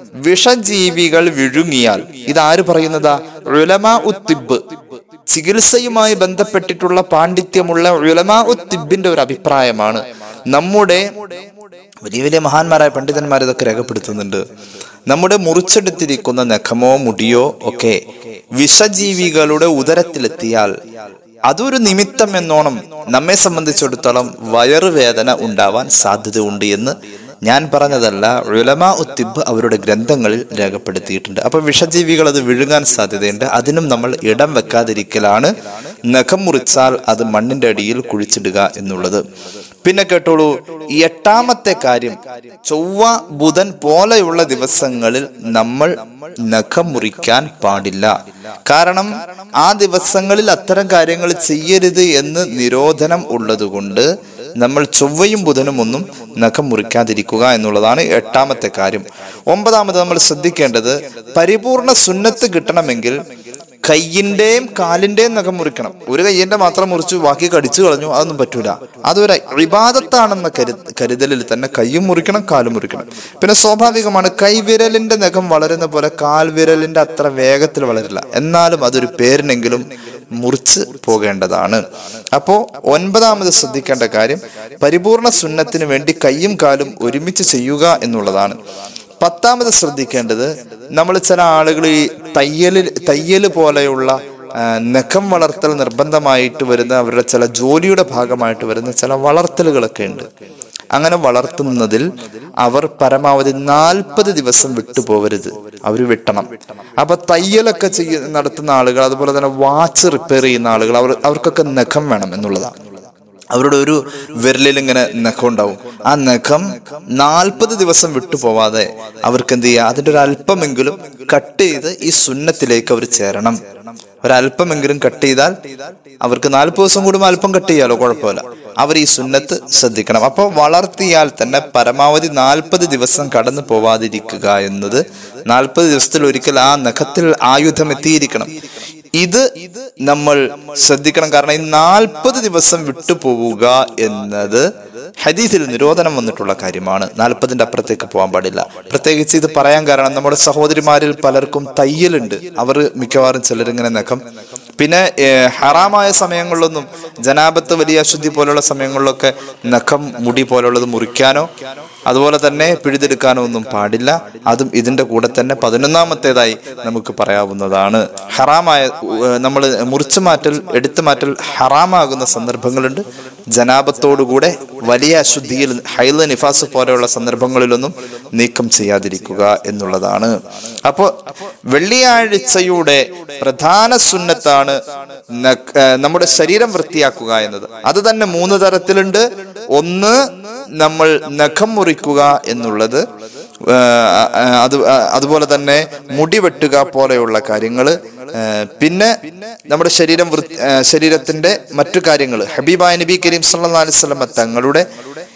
വിഷജീവികൾ വിഴുങ്ങിയാൽ ഇത് ആര് പറയുന്നതാ ഉലമാ ഉത്തിബ് ചികിത്സയുമായി ബന്ധപ്പെട്ടിട്ടുള്ള പാണ്ഡിത്യമുള്ള ഉലമാ ഉത്തിബിന്റെ ഒരു അഭിപ്രായമാണ് നമ്മുടെ വലിയ വലിയ മഹാന്മാരായ പണ്ഡിതന്മാർ ഇതൊക്കെ രേഖപ്പെടുത്തുന്നുണ്ട് നമ്മുടെ മുറിച്ചെടുത്തിരിക്കുന്ന നഖമോ മുടിയോ ഒക്കെ വിഷജീവികളുടെ ഉദരത്തിലെത്തിയാൽ അതൊരു നിമിത്തം എന്നോണം നമ്മെ സംബന്ധിച്ചിടത്തോളം വയറുവേദന ഉണ്ടാവാൻ സാധ്യതയുണ്ട് എന്ന് ഞാൻ പറഞ്ഞതല്ല ഉലമാ ഉത്തിബ് അവരുടെ ഗ്രന്ഥങ്ങളിൽ രേഖപ്പെടുത്തിയിട്ടുണ്ട് അപ്പൊ വിഷജീവികൾ അത് വിഴുങ്ങാൻ സാധ്യതയുണ്ട് അതിനും നമ്മൾ ഇടം വെക്കാതിരിക്കലാണ് നഖം മുറിച്ചാൽ അത് മണ്ണിന്റെ അടിയിൽ കുഴിച്ചിടുക എന്നുള്ളത് പിന്നെ കേട്ടോളൂ ഈ എട്ടാമത്തെ കാര്യം ചൊവ്വ ബുധൻ പോലെയുള്ള ദിവസങ്ങളിൽ നമ്മൾ നഖം മുറിക്കാൻ പാടില്ല കാരണം ആ ദിവസങ്ങളിൽ അത്തരം കാര്യങ്ങൾ ചെയ്യരുത് എന്ന് നിരോധനം ഉള്ളതുകൊണ്ട് നമ്മൾ ചൊവ്വയും ബുധനും ഒന്നും നഖം മുറിക്കാതിരിക്കുക എന്നുള്ളതാണ് എട്ടാമത്തെ കാര്യം ഒമ്പതാമത് നമ്മൾ ശ്രദ്ധിക്കേണ്ടത് പരിപൂർണ സുന്നത്ത് കിട്ടണമെങ്കിൽ കയ്യിന്റെയും കാലിന്റെയും നഖം മുറിക്കണം ഒരു കയ്യിന്റെ മാത്രം മുറിച്ചു ബാക്കി കടിച്ചു കളഞ്ഞു അതൊന്നും പറ്റൂല അതൊരു വിവാദത്താണെന്ന കരു കരുതലിൽ തന്നെ കയ്യും മുറിക്കണം കാലും മുറിക്കണം പിന്നെ സ്വാഭാവികമാണ് കൈവിരലിന്റെ നഖം വളരുന്ന പോലെ കാൽവിരലിന്റെ അത്ര വേഗത്തിൽ വളരില്ല എന്നാലും അതൊരു പേരിനെങ്കിലും മുറിച്ച് പോകേണ്ടതാണ് അപ്പോ ഒൻപതാമത് ശ്രദ്ധിക്കേണ്ട കാര്യം പരിപൂർണ സുന്നത്തിന് വേണ്ടി കയ്യും കാലും ഒരുമിച്ച് ചെയ്യുക എന്നുള്ളതാണ് പത്താമത് ശ്രദ്ധിക്കേണ്ടത് നമ്മൾ ചില ആളുകൾ ഈ തയ്യൽ തയ്യൽ പോലെയുള്ള ആ, നഖം വളർത്തൽ നിർബന്ധമായിട്ട് വരുന്ന അവരുടെ ചില ജോലിയുടെ ഭാഗമായിട്ട് വരുന്ന ചില വളർത്തലുകളൊക്കെ ഉണ്ട് അങ്ങനെ വളർത്തുന്നതിൽ അവർ പരമാവധി നാൽപ്പത് ദിവസം വിട്ടുപോകരുത് അവർ വിട്ടണം അപ്പൊ തയ്യലൊക്കെ ചെയ്യ നടത്തുന്ന ആളുകൾ അതുപോലെ തന്നെ വാച്ച് റിപ്പയർ ചെയ്യുന്ന ആളുകൾ അവർ അവർക്കൊക്കെ നഖം വേണം എന്നുള്ളതാണ് അവരുടെ ഒരു വിരലിൽ ഇങ്ങനെ നഖം ഉണ്ടാവും ആ നഖം നാൽപ്പത് ദിവസം വിട്ടുപോവാതെ അവർക്ക് എന്ത് ചെയ്യുക അതിന്റെ ഒരു അല്പമെങ്കിലും കട്ട് ചെയ്ത് ഈ സുന്നത്തിലേക്ക് അവർ ചേരണം ഒരല്പമെങ്കിലും കട്ട് ചെയ്താൽ അവർക്ക് നാൽപ്പത് ദിവസം കൂടുമ്പോൾ അല്പം കട്ട് ചെയ്യാലോ കുഴപ്പമില്ല അവർ ഈ സുന്നത്ത് ശ്രദ്ധിക്കണം അപ്പോൾ വളർത്തിയാൽ തന്നെ പരമാവധി നാൽപ്പത് ദിവസം കടന്നു പോവാതിരിക്കുക എന്നത് നാൽപ്പത് ദിവസത്തിൽ ഒരിക്കൽ ആ നഖത്തിൽ ആയുധം എത്തിയിരിക്കണം ഇത് നമ്മൾ ശ്രദ്ധിക്കണം കാരണം ഈ നാൽപ്പത് ദിവസം വിട്ടുപോവുക എന്നത് ഹദീസിൽ നിരോധനം വന്നിട്ടുള്ള കാര്യമാണ് നാൽപ്പതിന്റെ അപ്പുറത്തേക്ക് പോകാൻ പാടില്ല പ്രത്യേകിച്ച് ഇത് പറയാൻ കാരണം നമ്മുടെ സഹോദരിമാരിൽ പലർക്കും തയ്യലുണ്ട് അവർ മിക്കവാറും ചിലരിങ്ങനെ നഖം പിന്നെ ഏഹ്, ഹറാമായ സമയങ്ങളിലൊന്നും ജനാപത്ത് വലിയ അശുദ്ധി പോലുള്ള സമയങ്ങളിലൊക്കെ നഖം മുടി പോലുള്ളത് മുറിക്കാനോ അതുപോലെ തന്നെ പിഴുതെടുക്കാനോ ഒന്നും പാടില്ല അതും ഇതിന്റെ കൂടെ തന്നെ പതിനൊന്നാമത്തേതായി നമുക്ക് പറയാവുന്നതാണ് ഹറാമായ നമ്മൾ മുറിച്ചു മാറ്റൽ എടുത്തു മാറ്റൽ ഹറാമാകുന്ന സന്ദർഭങ്ങളുണ്ട് ജനാപത്തോടുകൂടെ വലിയ അശുദ്ധിയിൽ ഹൈല നിഫാസ് പോലെയുള്ള സന്ദർഭങ്ങളിലൊന്നും നീക്കം ചെയ്യാതിരിക്കുക എന്നുള്ളതാണ് അപ്പോൾ വെള്ളിയാഴ്ചയുടെ പ്രധാന സുന്നത്താണ് നഖ- ഏർ നമ്മുടെ ശരീരം വൃത്തിയാക്കുക എന്നത് അത് തന്നെ മൂന്ന് തരത്തിലുണ്ട് ഒന്ന് നമ്മൾ നഖം മുറിക്കുക എന്നുള്ളത് ആ, ആ, അത് ആ, അതുപോലെ തന്നെ മുടി വെട്ടുക പോലെയുള്ള കാര്യങ്ങൾ പിന്നെ നമ്മുടെ ശരീരം വൃത്തി ആ, ശരീരത്തിന്റെ മറ്റു കാര്യങ്ങൾ ഹബീബായ നബി കരീം സല്ലല്ലാഹു അലൈഹി വസല്ലമ തങ്ങളുടെ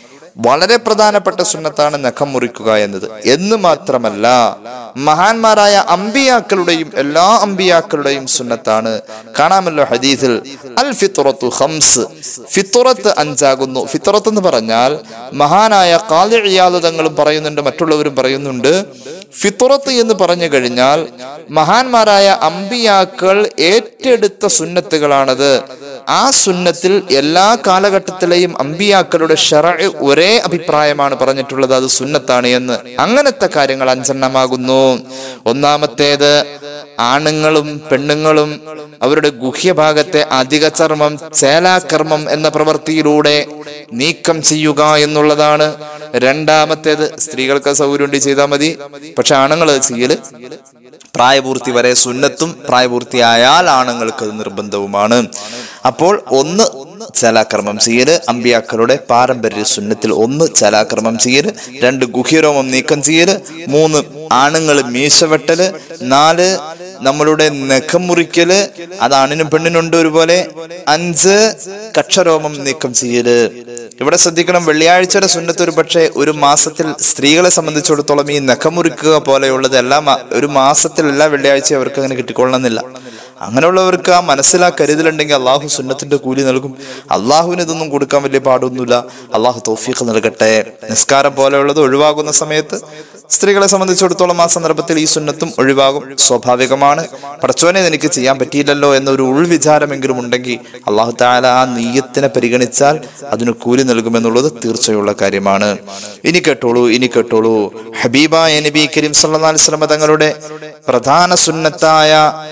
വളരെ പ്രധാനപ്പെട്ട സുന്നത്താണ് നഖം മുറിക്കുക എന്നത് എന്ന് മാത്രമല്ല മഹാന്മാരായ അമ്പിയാക്കളുടെയും എല്ലാ അമ്പിയാക്കളുടെയും സുന്നത്താണ് കാണാമല്ലോ ഹദീസിൽ അൽ ഫിത്തുറത്തു ഹംസ് ഫിത്തുറത്ത് അഞ്ചാകുന്നു ഫിത്തുറത്ത് എന്ന് പറഞ്ഞാൽ മഹാനായ കാലിയാദ് തങ്ങളും പറയുന്നുണ്ട് മറ്റുള്ളവരും പറയുന്നുണ്ട് ഫിത്തുറത്ത് എന്ന് പറഞ്ഞു കഴിഞ്ഞാൽ മഹാന്മാരായ അമ്പിയാക്കൾ ഏറ്റെടുത്ത സുന്നത്തുകളാണത് ആ സുന്നത്തിൽ എല്ലാ കാലഘട്ടത്തിലെയും അമ്പിയാക്കളുടെ ഷറ ഒരേ അഭിപ്രായമാണ് പറഞ്ഞിട്ടുള്ളത് അത് സുന്നത്താണ് എന്ന് അങ്ങനത്തെ കാര്യങ്ങൾ അഞ്ചെണ്ണമാകുന്നു ഒന്നാമത്തേത് ആണുങ്ങളും പെണ്ണുങ്ങളും അവരുടെ ഗുഹ്യഭാഗത്തെ അധിക ചർമ്മം ചേലാകർമ്മം എന്ന പ്രവൃത്തിയിലൂടെ നീക്കം ചെയ്യുക എന്നുള്ളതാണ് രണ്ടാമത്തേത് സ്ത്രീകൾക്ക് സൗകര്യം ചെയ്താൽ മതി പക്ഷെ ആണുങ്ങൾ ചെയ്യല് പ്രായപൂർത്തി വരെ സുന്നത്തും പ്രായപൂർത്തിയായാൽ ആണുങ്ങൾക്ക് അത് നിർബന്ധവുമാണ് അപ്പോൾ ഒന്ന് ചലാക്രമം ചെയ്യല് അമ്പിയാക്കളുടെ പാരമ്പര്യ സുന്നത്തിൽ ഒന്ന് ചലാക്രമം ചെയ്യല് രണ്ട് ഗുഹ്യരോമം നീക്കം ചെയ്യല് മൂന്ന് ആണുങ്ങൾ മീശ വെട്ടല് നാല് നമ്മളുടെ നഖം മുറിക്കല് അത് ആണിനും പെണ്ണിനുണ്ട് ഒരുപോലെ അഞ്ച് കക്ഷരോമം നീക്കം ചെയ്യല് ഇവിടെ ശ്രദ്ധിക്കണം വെള്ളിയാഴ്ചയുടെ സുന്നത്ത് ഒരു പക്ഷേ ഒരു മാസത്തിൽ സ്ത്രീകളെ സംബന്ധിച്ചിടത്തോളം ഈ നഖം മുറിക്കുക പോലെയുള്ളത് എല്ലാ മാ- ഒരു മാസത്തിൽ എല്ലാ വെള്ളിയാഴ്ചയും അവർക്ക് അങ്ങനെ കിട്ടിക്കൊള്ളണമെന്നില്ല അങ്ങനെയുള്ളവർക്ക് ആ മനസ്സിലാ കരുതലുണ്ടെങ്കിൽ അള്ളാഹു സുന്നത്തിന്റെ കൂലി നൽകും അള്ളാഹുവിന് ഇതൊന്നും കൊടുക്കാൻ വലിയ പാടൊന്നുമില്ല അള്ളാഹു തൗഫീഖ് നൽകട്ടെ നിസ്കാരം പോലെയുള്ളത് ഒഴിവാകുന്ന സമയത്ത് സ്ത്രീകളെ സംബന്ധിച്ചിടത്തോളം ആ സന്ദർഭത്തിൽ ഈ സുന്നത്തും ഒഴിവാകും സ്വാഭാവികമാണ് പടച്ചോനെ എനിക്ക് ചെയ്യാൻ പറ്റിയില്ലല്ലോ എന്നൊരു ഉൾവിചാരമെങ്കിലും ഉണ്ടെങ്കിൽ അള്ളാഹു താല ആ നീയത്തിനെ പരിഗണിച്ചാൽ അതിന് കൂലി നൽകുമെന്നുള്ളത് തീർച്ചയുള്ള കാര്യമാണ് ഇനി കേട്ടോളൂ ഇനി കേട്ടോളൂ ഹബീബ നബി കരീം സല്ലല്ലാഹു അലൈഹി വസല്ലം തങ്ങളുടെ പ്രധാന സുന്നത്തായ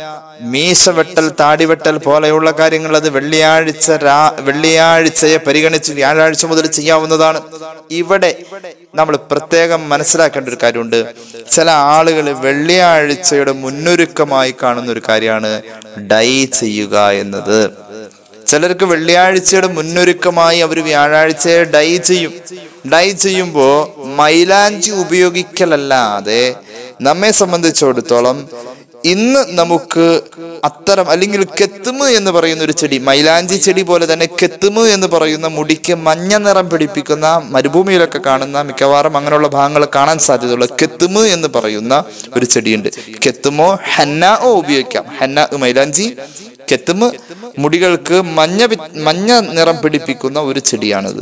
മീശ വെട്ടൽ താടിവെട്ടൽ പോലെയുള്ള കാര്യങ്ങൾ അത് വെള്ളിയാഴ്ച രാ വെള്ളിയാഴ്ചയെ പരിഗണിച്ച് വ്യാഴാഴ്ച മുതൽ ചെയ്യാവുന്നതാണ് ഇവിടെ നമ്മൾ പ്രത്യേകം മനസ്സിലാക്കേണ്ട ഒരു കാര്യമുണ്ട് ചില ആളുകൾ വെള്ളിയാഴ്ചയുടെ മുന്നൊരുക്കമായി കാണുന്ന ഒരു കാര്യമാണ് ഡൈ ചെയ്യുക എന്നത് ചിലർക്ക് വെള്ളിയാഴ്ചയുടെ മുന്നൊരുക്കമായി അവർ വ്യാഴാഴ്ചയെ ഡൈ ചെയ്യും ഡൈ ചെയ്യുമ്പോ മൈലാഞ്ചി ഉപയോഗിക്കലല്ലാതെ നമ്മെ സംബന്ധിച്ചിടത്തോളം ഇന്ന് നമുക്ക് അത്തരം അല്ലെങ്കിൽ കെത്തുമ് എന്ന് പറയുന്ന ഒരു ചെടി മൈലാഞ്ചി ചെടി പോലെ തന്നെ കെത്തുമ് എന്ന് പറയുന്ന മുടിക്ക് മഞ്ഞ നിറം പിടിപ്പിക്കുന്ന മരുഭൂമിയിലൊക്കെ കാണുന്ന മിക്കവാറും അങ്ങനെയുള്ള ഭാഗങ്ങൾ കാണാൻ സാധ്യതയുള്ള കെത്തുമ് എന്ന് പറയുന്ന ഒരു ചെടിയുണ്ട് കെത്തുമോ ഹന്നാओ ഉപയോഗിക്കാം ഹന്ന മൈലാഞ്ചി കെത്തുമ് മുടികൾക്ക് മഞ്ഞ പി- മഞ്ഞ നിറം പിടിപ്പിക്കുന്ന ഒരു ചെടിയാണിത്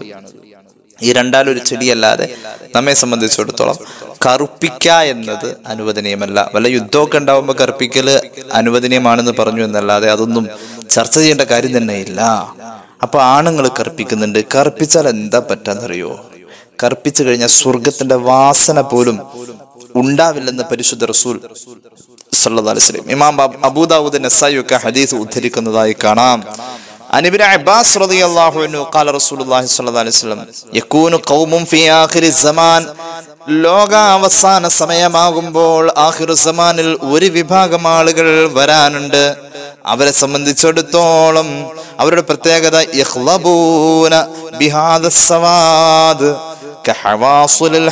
ഈ രണ്ടാലൊരു ചെടിയല്ലാതെ നമ്മെ സംബന്ധിച്ചിടത്തോളം കറുപ്പിക്ക എന്നത് അനുവദനീയമല്ല വല്ല യുദ്ധമൊക്കെ ഉണ്ടാവുമ്പോൾ കറുപ്പിക്കല് അനുവദനീയമാണെന്ന് പറഞ്ഞു എന്നല്ലാതെ അതൊന്നും ചർച്ച ചെയ്യേണ്ട കാര്യം തന്നെ ഇല്ല അപ്പൊ ആണുങ്ങൾ കറുപ്പിക്കുന്നുണ്ട് കറുപ്പിച്ചാൽ എന്താ പറ്റാന്നറിയോ കറുപ്പിച്ചു കഴിഞ്ഞാൽ സ്വർഗത്തിന്റെ വാസന പോലും ഉണ്ടാവില്ലെന്ന് പരിശുദ്ധ റസൂൽ സല്ലല്ലാഹു അലൈഹി വസല്ലം ഇമാം അബ്- അബൂദാവൂദ് നസായി ഒക്കെ ഹദീസ് ഉദ്ധരിക്കുന്നതായി കാണാം عن ابن عباس رضي الله عنه قال رسول الله صلى الله عليه وسلم يكون قوم في آخر الزمان ലോക അവസാന സമയമാകുമ്പോൾ ആഹിർ സമാനിൽ ഒരു വിഭാഗം ആളുകൾ വരാനുണ്ട് അവരെ സംബന്ധിച്ചിടത്തോളം അവരുടെ പ്രത്യേകത ഇഖ്ലബൂന ബിഹാദ സവാദ് കഹവാസുലിൽ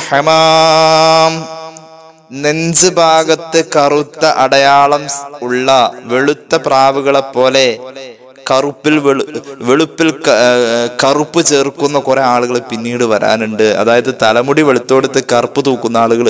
ഹമാം നെഞ്ച് ഭാഗത്ത് കറുത്ത അടയാളം ഉള്ള വെളുത്ത പ്രാവുകളെ പോലെ കറുപ്പിൽ വെളു വെളുപ്പിൽ ക- ഏർ കറുപ്പ് ചേർക്കുന്ന കുറെ ആളുകൾ പിന്നീട് വരാനുണ്ട് അതായത് തലമുടി വെളുത്തോടുത്ത് കറുപ്പ് തൂക്കുന്ന ആളുകൾ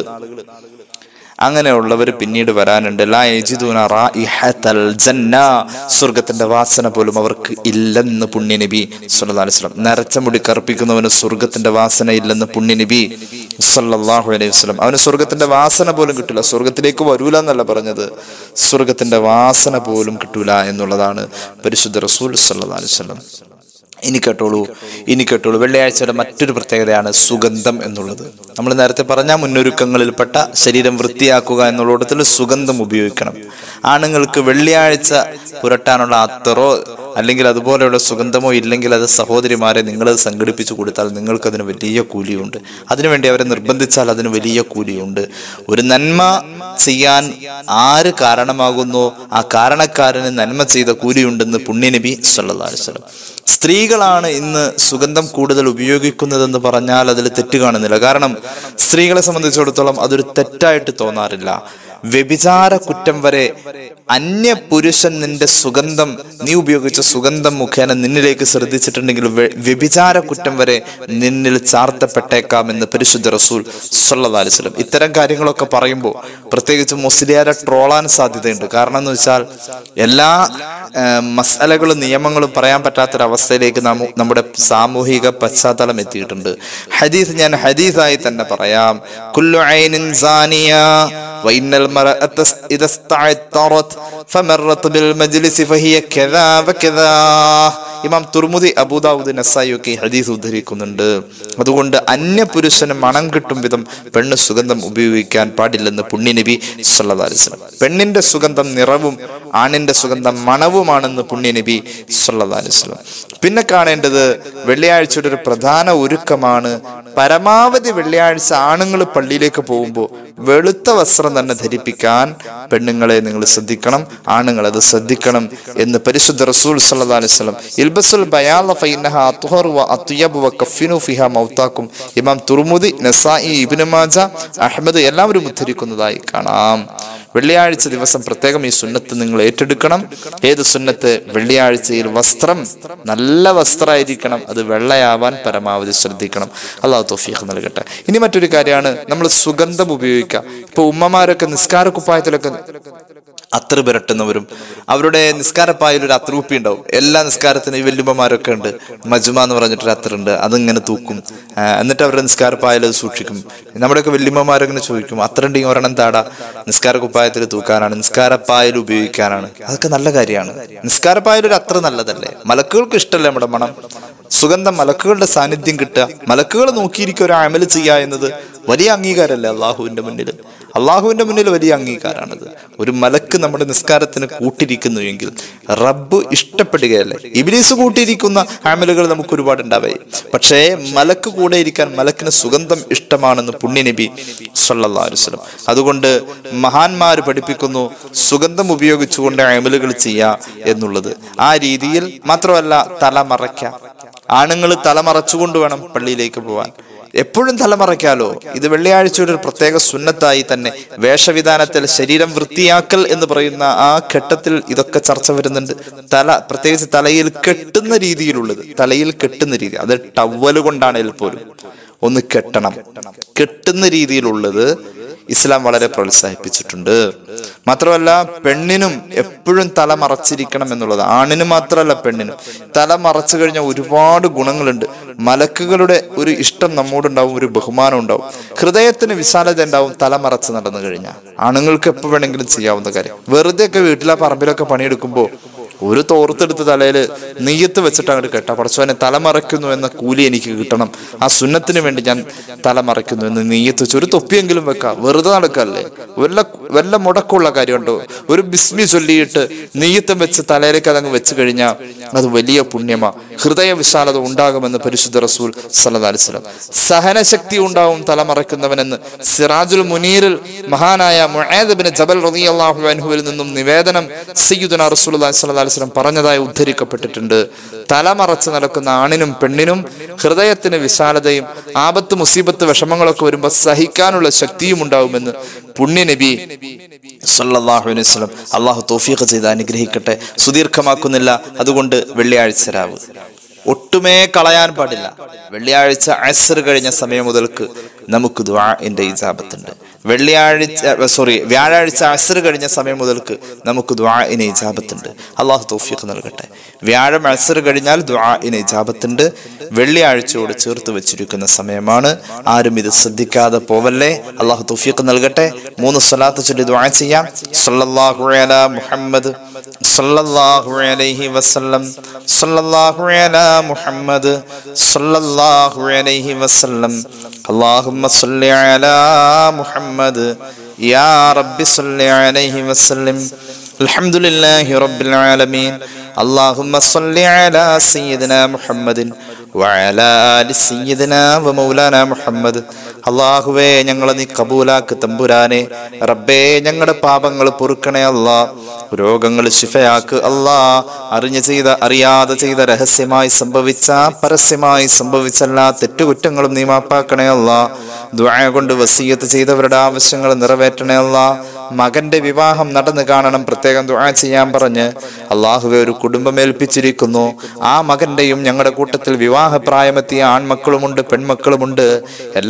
അങ്ങനെയുള്ളവർ പിന്നീട് വരാനുണ്ട് ലാ യജിദൂന റായിഹത്തൽ ജന്ന സ്വർഗത്തിന്റെ വാസന പോലും അവർക്ക് ഇല്ലെന്ന് പുണ്യനബി സല്ലല്ലാഹു അലൈഹി വസല്ലം നരച്ച മുടി കറുപ്പിക്കുന്നവന് സ്വർഗത്തിന്റെ വാസന ഇല്ലെന്ന് പുണ്യനബി സല്ലല്ലാഹു അലൈഹി വസല്ലം അവന് സ്വർഗത്തിന്റെ വാസന പോലും കിട്ടില്ല സ്വർഗത്തിലേക്ക് വരൂല എന്നല്ല പറഞ്ഞത് സ്വർഗത്തിന്റെ വാസന പോലും കിട്ടൂല എന്നുള്ളതാണ് പരിശുദ്ധ റസൂൽ സല്ലല്ലാഹു അലൈഹി വസല്ലം ഇനി കേട്ടോളൂ ഇനി കേട്ടോളൂ വെള്ളിയാഴ്ചയുടെ മറ്റൊരു പ്രത്യേകതയാണ് സുഗന്ധം എന്നുള്ളത് നമ്മൾ നേരത്തെ പറഞ്ഞ മുന്നൊരുക്കങ്ങളിൽപ്പെട്ട ശരീരം വൃത്തിയാക്കുക എന്നുള്ളിടത്തിൽ സുഗന്ധം ഉപയോഗിക്കണം ആണുങ്ങൾക്ക് വെള്ളിയാഴ്ച പുരട്ടാനുള്ള അത്തറോ അല്ലെങ്കിൽ അതുപോലെയുള്ള സുഗന്ധമോ ഇല്ലെങ്കിൽ അത് സഹോദരിമാരെ നിങ്ങൾ സംഘടിപ്പിച്ചു കൊടുത്താൽ നിങ്ങൾക്ക് അതിന് വലിയ കൂലിയുണ്ട് അതിനുവേണ്ടി അവരെ നിർബന്ധിച്ചാൽ അതിന് വലിയ കൂലിയുണ്ട് ഒരു നന്മ ചെയ്യാൻ ആര് കാരണമാകുന്നോ ആ കാരണക്കാരന് നന്മ ചെയ്ത കൂലിയുണ്ടെന്ന് പുണ്യനബി സല്ലല്ലാഹു അലൈഹി വസല്ലം സ്ത്രീകളാണ് ഇന്ന് സുഗന്ധം കൂടുതൽ ഉപയോഗിക്കുന്നതെന്ന് പറഞ്ഞാൽ അതിൽ തെറ്റ് കാണുന്നില്ല കാരണം സ്ത്രീകളെ സംബന്ധിച്ചിടത്തോളം അതൊരു തെറ്റായിട്ട് തോന്നാറില്ല വ്യഭിചാര കുറ്റം വരെ അന്യ പുരുഷൻ നിന്റെ സുഗന്ധം നീ ഉപയോഗിച്ച സുഗന്ധം മുഖേന നിന്നിലേക്ക് ശ്രദ്ധിച്ചിട്ടുണ്ടെങ്കിൽ വെ- വ്യഭിചാര കുറ്റം വരെ നിന്നിൽ ചാർത്തപ്പെട്ടേക്കാം എന്ന് പരിശുദ്ധ റസൂൽ സല്ലല്ലാഹു അലൈഹി വസല്ലം ഇത്തരം കാര്യങ്ങളൊക്കെ പറയുമ്പോൾ പ്രത്യേകിച്ച് മുസ്ലിയാരെ ട്രോളാൻ സാധ്യതയുണ്ട് കാരണം എന്ന് വെച്ചാൽ എല്ലാ ആ, മസാലകളും നിയമങ്ങളും പറയാൻ പറ്റാത്തൊരവസ്ഥയിലേക്ക് നാം നമ്മുടെ സാമൂഹിക പശ്ചാത്തലം എത്തിയിട്ടുണ്ട് ഹദീസ് ഞാൻ ഹദീസായി തന്നെ പറയാം കുല്ലു ഐനിൻ സാനിയ വൈന്നൽ المرأة إذا استعطرت فمرت بالمجلس فهي كذا وكذا ഇമാം തുർമുദി അബൂദാവൂദ് നസായി ഒക്കെ ഈ ഹദീസ് ഉദ്ധരിക്കുന്നുണ്ട് അതുകൊണ്ട് അന്യ പുരുഷന് മണം കിട്ടും വിധം പെണ്ണ് സുഗന്ധം ഉപയോഗിക്കാൻ പാടില്ലെന്ന് പുണ്യനബി സല്ലല്ലാഹു അലൈഹി വസല്ലം പെണ്ണിന്റെ സുഗന്ധം നിറവും ആണിന്റെ സുഗന്ധം മണവുമാണെന്ന് പുണ്യനബി സല്ലല്ലാഹു അലൈഹി വസല്ലം പിന്നെ കാണേണ്ടത് വെള്ളിയാഴ്ചയുടെ ഒരു പ്രധാന ഒരുക്കമാണ് പരമാവധി വെള്ളിയാഴ്ച ആണുങ്ങൾ പള്ളിയിലേക്ക് പോകുമ്പോൾ വെളുത്ത വസ്ത്രം തന്നെ ധരിപ്പിക്കാൻ പെണ്ണുങ്ങളെ നിങ്ങൾ ശ്രദ്ധിക്കണം ആണുങ്ങൾ അത് ശ്രദ്ധിക്കണം എന്ന് പരിശുദ്ധ റസൂൽ സല്ലല്ലാഹു അലൈഹി വസല്ലം ഇൽബസുൽ ബയാല ഫൈനഹ അത്ഹറു വ അത്യബു വ കഫിനു ഫിഹ മൗതാക്കും ഇമാം Tirmidhi Nasai Ibn Majah Ahmad എല്ലാവരും ഉദ്ധരിക്കുന്നതായി കാണാം വെള്ളിയാഴ്ച ദിവസം പ്രത്യേകം ഈ സുന്നത്ത് നിങ്ങൾ ഏറ്റെടുക്കണം ഏത് സുന്നത്ത് വെള്ളിയാഴ്ചയിൽ വസ്ത്രം നല്ല വസ്ത്രമായിരിക്കണം അത് വെള്ളയാവാൻ പരമാവധി ശ്രദ്ധിക്കണം അള്ളാഹു തോഫീഖ് നൽകട്ടെ ഇനി മറ്റൊരു കാര്യമാണ് നമ്മൾ സുഗന്ധം ഉപയോഗിക്കുക ഇപ്പൊ ഉമ്മമാരൊക്കെ നിസ്കാര കുപ്പായത്തിലൊക്കെ അത്ര പുരട്ടുന്നവരും അവരുടെ നിസ്കാരപ്പായിൽ ഒരു അത്രൂപ്പി ഉണ്ടാവും എല്ലാ നിസ്കാരത്തിനും ഈ വല്യമ്മമാരൊക്കെ ഉണ്ട് മജുമ എന്ന് പറഞ്ഞിട്ടൊരു അത്തറുണ്ട് അതിങ്ങനെ തൂക്കും ആ, എന്നിട്ട് അവരുടെ നിസ്കാരപ്പായിൽ അത് സൂക്ഷിക്കും നമ്മുടെയൊക്കെ വല്യമ്മമാരങ്ങനെ ചോദിക്കും അത്ര ഉണ്ടെങ്കിൽ ഒരെണ്ണം താടാ നിസ്കാര കുപ്പായത്തിൽ തൂക്കാനാണ് നിസ്കാരപ്പായിൽ ഉപയോഗിക്കാനാണ് അതൊക്കെ നല്ല കാര്യമാണ് നിസ്കാരപ്പായിൽ ഒരു അത്ര നല്ലതല്ലേ മലക്കുകൾക്ക് ഇഷ്ടമല്ലേ നമ്മുടെ മണം സുഗന്ധം മലക്കുകളുടെ സാന്നിധ്യം കിട്ടുക മലക്കുകൾ നോക്കിയിരിക്കുക ഒരു അമല് ചെയ്യുക എന്നത് വലിയ അംഗീകാരമല്ലേ അള്ളാഹുവിന്റെ മുന്നിൽ അള്ളാഹുവിന്റെ മുന്നിൽ വലിയ അംഗീകാരമാണിത് ഒരു മലക്ക് നമ്മുടെ നിസ്കാരത്തിന് കൂട്ടിരിക്കുന്നു എങ്കിൽ റബ്ബ് ഇഷ്ടപ്പെടുകയല്ലേ ഇബിലീസ് കൂട്ടിയിരിക്കുന്ന ആമലുകൾ നമുക്ക് ഒരുപാട് ഉണ്ടാവേ പക്ഷേ മലക്ക് കൂടെ ഇരിക്കാൻ മലക്കിന് സുഗന്ധം ഇഷ്ടമാണെന്ന് പുണ്യനബി സല്ലല്ലാഹു അലൈഹി വസല്ലം അതുകൊണ്ട് മഹാന്മാർ പഠിപ്പിക്കുന്നു സുഗന്ധം ഉപയോഗിച്ചുകൊണ്ട് അമലുകൾ ചെയ്യുക എന്നുള്ളത് ആ രീതിയിൽ മാത്രമല്ല തല മറയ്ക്കാം ആണുങ്ങൾ തല മറച്ചുകൊണ്ട് വേണം പള്ളിയിലേക്ക് പോവാൻ എപ്പോഴും തലമറയ്ക്കാലോ ഇത് വെള്ളിയാഴ്ചയുടെ ഒരു പ്രത്യേക സുന്നത്തായി തന്നെ വേഷവിധാനത്തിൽ ശരീരം വൃത്തിയാക്കൽ എന്ന് പറയുന്ന ആ ഘട്ടത്തിൽ ഇതൊക്കെ ചർച്ച വരുന്നുണ്ട് തല പ്രത്യേകിച്ച് തലയിൽ കെട്ടുന്ന രീതിയിലുള്ളത് തലയിൽ കെട്ടുന്ന രീതി അത് ടവല് കൊണ്ടാണെങ്കിൽ പോലും ഒന്ന് കെട്ടണം കെട്ടുന്ന രീതിയിലുള്ളത് ഇസ്ലാം വളരെ പ്രോത്സാഹിപ്പിച്ചിട്ടുണ്ട് മാത്രമല്ല പെണ്ണിനും എപ്പോഴും തല മറച്ചിരിക്കണം എന്നുള്ളത് ആണിന് മാത്രമല്ല പെണ്ണിനും തല മറച്ചു കഴിഞ്ഞാൽ ഒരുപാട് ഗുണങ്ങളുണ്ട് മലക്കുകളുടെ ഒരു ഇഷ്ടം നമ്മോടുണ്ടാവും ഒരു ബഹുമാനം ഉണ്ടാവും ഹൃദയത്തിന് വിശാലത ഉണ്ടാവും തല മറച്ച് നടന്നു കഴിഞ്ഞാൽ ആണുങ്ങൾക്ക് എപ്പോൾ വേണമെങ്കിലും ചെയ്യാവുന്ന കാര്യം വെറുതെ ഒക്കെ വീട്ടിലെ പറമ്പിലൊക്കെ പണിയെടുക്കുമ്പോൾ ഒരു തോർത്തെടുത്ത് തലയിൽ നെയ്യത്ത് വെച്ചിട്ട് അങ്ങോട്ട് കേട്ടാ പടച്ചോനെ തലമറയ്ക്കുന്നു എന്ന കൂലി എനിക്ക് കിട്ടണം ആ സുന്നത്തിന് വേണ്ടി ഞാൻ തലമറയ്ക്കുന്നു എന്ന് നെയ്യത്ത് വെച്ച് ഒരു തൊപ്പിയെങ്കിലും വെക്കാം വെറുതെ നടക്കല്ലേ വല്ല വല്ല മുടക്കമുള്ള കാര്യമുണ്ടോ ഒരു ബിസ്മി ചൊല്ലിയിട്ട് നെയ്യത്തം വെച്ച് തലയിലേക്ക് അതങ്ങ് വെച്ച് കഴിഞ്ഞാൽ അത് വലിയ പുണ്യമാ ഹൃദയ വിശാലത ഉണ്ടാകുമെന്ന് പരിശുദ്ധ റസൂൽ സല്ലല്ലാഹു അലൈഹി വസല്ലം സഹനശക്തി ഉണ്ടാവും തലമറയ്ക്കുന്നവനെന്ന് സിറാജുൽ മുനീറിൽ മഹാനായ മുആദ് ബിൻ ജബൽ റളിയല്ലാഹു അൻഹുവിൽ നിന്നും നിവേദനം സയ്യിദുന റസൂലുള്ളാഹി സ്വല്ലല്ലാഹു അലൈഹി വസല്ലം പറഞ്ഞതായി ഉദ്ധരിക്കപ്പെട്ടിട്ടുണ്ട് തലമറച്ച് നടക്കുന്ന ആണിനും പെണ്ണിനും ഹൃദയത്തിന് വിശാലതയും ആപത്ത് മുസീബത്ത് വിഷമങ്ങളൊക്കെ വരുമ്പോൾ സഹിക്കാനുള്ള ശക്തിയും ഉണ്ടാവുമെന്ന് പുണ്യനബി സല്ലല്ലാഹു അലൈഹി വസല്ലം അള്ളാഹു തൗഫീഖ് ചെയ്ത് അനുഗ്രഹിക്കട്ടെ സുദീർഘമാക്കുന്നില്ല അതുകൊണ്ട് വെള്ളിയാഴ്ച രാവ് ഒട്ടുമേ കളയാൻ പാടില്ല വെള്ളിയാഴ്ച അസർ കഴിഞ്ഞ സമയം മുതൽക്ക് നമുക്ക് ദ്വാഇന്റെ ഇജാബത്തുണ്ട് വെള്ളിയാഴ്ച സോറി വ്യാഴാഴ്ച അസർ കഴിഞ്ഞ സമയം മുതൽക്ക് നമുക്ക് ദ്വാഇന് ഇജാബത്തുണ്ട് അള്ളാഹു തൗഫീഖ് നൽകട്ടെ വ്യാഴം അസർ കഴിഞ്ഞാൽ ദ്വാഇന് ഇജാബത്തുണ്ട് വെള്ളിയാഴ്ചയോട് ചേർത്ത് വെച്ചിരിക്കുന്ന സമയമാണ് ആരും ഇത് ശ്രദ്ധിക്കാതെ പോവല്ലേ അള്ളാഹു തൗഫീഖ് നൽകട്ടെ മൂന്ന് സ്വലാത്ത് ചൊല്ലി ദ്വാ ചെയ്യാം സല്ലല്ലാഹു അലാ മുഹമ്മദ് സല്ലല്ലാഹു അലൈഹി വസല്ലം സല്ലല്ലാഹു അലാ മുഹമ്മദ് സല്ലല്ലാഹു അലൈഹി വസല്ലം اللهم صل على محمد يا رب صل عليه وسلم الحمد لله رب العالمين اللهم صل على سيدنا محمد وعلى آل سيدنا ومولانا محمد അള്ളാഹുവേ ഞങ്ങളെ നീ കബൂലാക്ക് തമ്പുരാനെ റബ്ബേ ഞങ്ങളുടെ പാപങ്ങൾ പൊറുക്കണേ അല്ലാ രോഗങ്ങൾ ശിഫയാക്ക് അല്ലാ അറിഞ്ഞു ചെയ്ത അറിയാതെ ചെയ്ത രഹസ്യമായി സംഭവിച്ച പരസ്യമായി സംഭവിച്ച എല്ലാ തെറ്റുകുറ്റങ്ങളും നീ മാപ്പാക്കണേ അല്ലാ ദുആ കൊണ്ട് വസീയത്ത് ചെയ്തവരുടെ ആവശ്യങ്ങൾ നിറവേറ്റണേ അല്ലാ മകന്റെ വിവാഹം നടന്നു കാണണം പ്രത്യേകം ദുആ ചെയ്യാൻ പറഞ്ഞ് അള്ളാഹുവെ ഒരു കുടുംബം ഏൽപ്പിച്ചിരിക്കുന്നു ആ മകന്റെയും ഞങ്ങളുടെ കൂട്ടത്തിൽ വിവാഹപ്രായമെത്തിയ ആൺമക്കളുമുണ്ട് പെൺമക്കളുമുണ്ട് എല്ലാവർക്കും